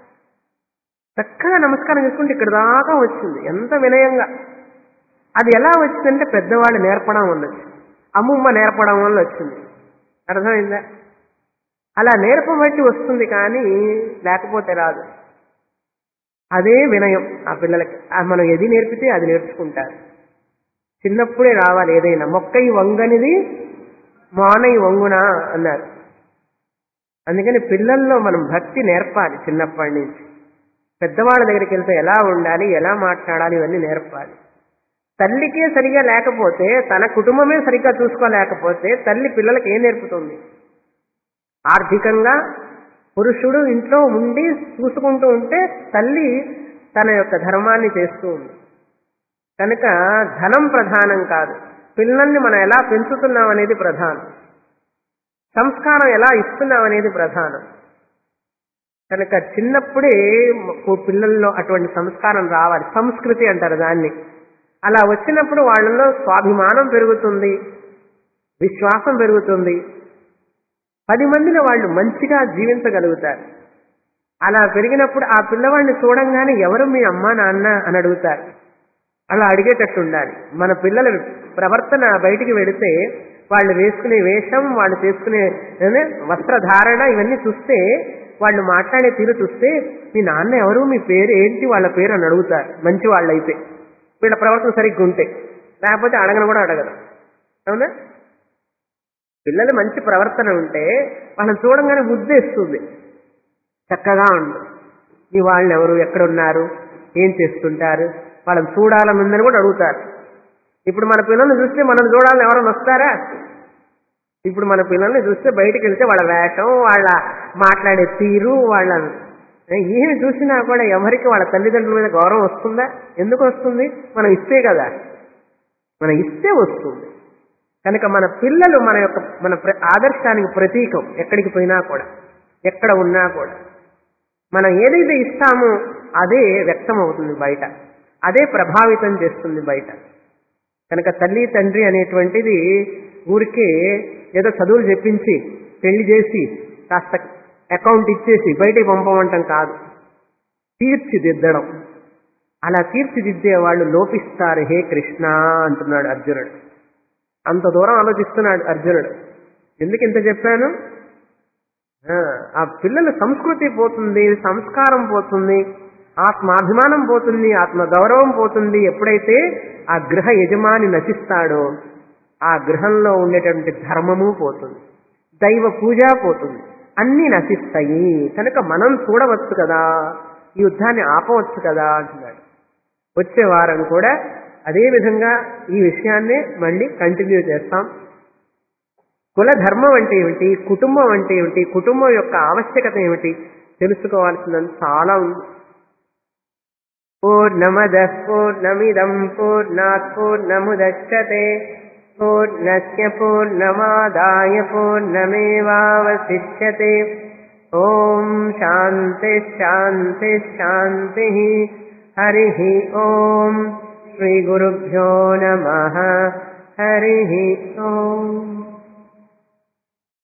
చక్కగా నమస్కారం చేసుకుంటే ఇక్కడ దాకా వచ్చింది ఎంత వినయంగా అది ఎలా వచ్చిందంటే పెద్దవాళ్ళు నేర్పడం వల్ల వచ్చింది అమ్మమ్మ నేర్పడం వల్ల వచ్చింది అర్థమైందా అలా నేర్పబట్టి వస్తుంది కానీ లేకపోతే రాదు అదే వినయం ఆ పిల్లలకి ఆ మనం ఏది నేర్పితే అది నేర్చుకుంటారు చిన్నప్పుడే రావాలి ఏదైనా మొక్కై వంగనిది మానై వంగునా అన్నారు అందుకని పిల్లల్లో మనం భక్తి నేర్పాలి చిన్నప్పటి నుంచి పెద్దవాళ్ళ దగ్గరికి వెళ్తే ఎలా ఉండాలి ఎలా మాట్లాడాలి ఇవన్నీ నేర్పాలి తల్లికే సరిగా లేకపోతే తన కుటుంబమే సరిగ్గా చూసుకోలేకపోతే తల్లి పిల్లలకి ఏం నేర్పుతుంది ఆర్థికంగా పురుషుడు ఇంట్లో ఉండి చూసుకుంటూ ఉంటే తల్లి తన యొక్క ధర్మాన్ని చేస్తూ ఉంది కనుక ధనం ప్రధానం కాదు పిల్లల్ని మనం ఎలా పెంచుతున్నాం అనేది ప్రధానం సంస్కారం ఎలా ఇస్తున్నాం అనేది ప్రధానం కనుక చిన్నప్పుడే మ- పిల్లల్లో అటువంటి సంస్కారం రావాలి సంస్కృతి అంటారు దాన్ని అలా వచ్చినప్పుడు వాళ్ళలో స్వాభిమానం పెరుగుతుంది విశ్వాసం పెరుగుతుంది పది మందిలో వాళ్ళు మంచిగా జీవించగలుగుతారు అలా పెరిగినప్పుడు ఆ పిల్లవాడిని చూడంగానే ఎవరు మీ అమ్మా నాన్న అని అడుగుతారు అలా అడిగేటట్టు ఉండాలి మన పిల్లల ప్రవర్తన బయటికి వెడితే వాళ్ళు వేసుకునే వేషం వాళ్ళు చేసుకునే ఏనే, వస్త్రధారణ ఇవన్నీ చూస్తే వాళ్ళు మాట్లాడే తీరు చూస్తే మీ నాన్న ఎవరు మీ పేరు ఏంటి వాళ్ళ పేరు అని అడుగుతారు మంచి వాళ్ళైతే వీళ్ళ ప్రవర్తన సరిగ్గా ఉంటే లేకపోతే అడగను కూడా అడగరు అవునా పిల్లలు మంచి ప్రవర్తన ఉంటే వాళ్ళని చూడంగానే ఉద్దేస్తుంది చక్కగా ఉండు మీ వాళ్ళు ఎవరు ఎక్కడున్నారు ఏం చేస్తుంటారు వాళ్ళని చూడాలని ఉందని కూడా అడుగుతారు ఇప్పుడు మన పిల్లల్ని చూస్తే మనం చూడాలని ఎవరైనా వస్తారా ఇప్పుడు మన పిల్లల్ని చూస్తే బయటికి వెళ్తే వాళ్ళ వేషం వాళ్ళ మాట్లాడే తీరు వాళ్ళ ఏమి చూసినా కూడా ఎవరికి వాళ్ళ తల్లిదండ్రుల మీద గౌరవం వస్తుందా ఎందుకు వస్తుంది మనం ఇస్తే కదా మనం ఇస్తే వస్తుంది కనుక మన పిల్లలు మన యొక్క మన ప్ర- ఆదర్శానికి ప్రతీకం ఎక్కడికి పోయినా కూడా ఎక్కడ ఉన్నా కూడా మనం ఏదైతే ఇస్తామో అదే వ్యక్తం అవుతుంది బయట అదే ప్రభావితం చేస్తుంది బయట కనుక తల్లి తండ్రి అనేటువంటిది ఊరికే ఏదో చదువులు చెప్పించి పెళ్లి చేసి కాస్త అకౌంట్ ఇచ్చేసి బయటికి పంపమంటం కాదు తీర్చిదిద్దడం అలా తీర్చిదిద్దే వాళ్ళు లోపిస్తారు హే కృష్ణ అంటున్నాడు అర్జునుడు అంత దూరం ఆలోచిస్తున్నాడు అర్జునుడు ఎందుకు ఇంత చెప్పాను ఆ, ఆ పిల్లల సంస్కృతి పోతుంది సంస్కారం పోతుంది ఆత్మాభిమానం పోతుంది ఆత్మ గౌరవం పోతుంది ఎప్పుడైతే ఆ గృహ యజమాని నశిస్తాడో ఆ గృహంలో ఉండేటువంటి ధర్మము పోతుంది దైవ పూజ పోతుంది అన్నీ నశిస్తాయి కనుక మనం చూడవచ్చు కదా ఈ యుద్ధాన్ని ఆపవచ్చు కదా అంటున్నాడు వచ్చే వారం కూడా అదే విధంగా ఈ విషయాన్నే మళ్ళీ కంటిన్యూ చేస్తాం కుల ధర్మం అంటే ఏమిటి కుటుంబం అంటే ఏమిటి కుటుంబం యొక్క ఆవశ్యకత ఏమిటి తెలుసుకోవాల్సినంత చాలా ఉంది పూర్ణమద పూర్ణమిదం పూర్ణాత్ పూర్ణముదచ్చతే పూర్ణస్య పూర్ణమాదాయ పూర్ణమేవావశిష్యతే ఓం శాంతి శాంతి శాంతి హరి ఓం శ్రీ గురుభ్యో నమ హరి ఓం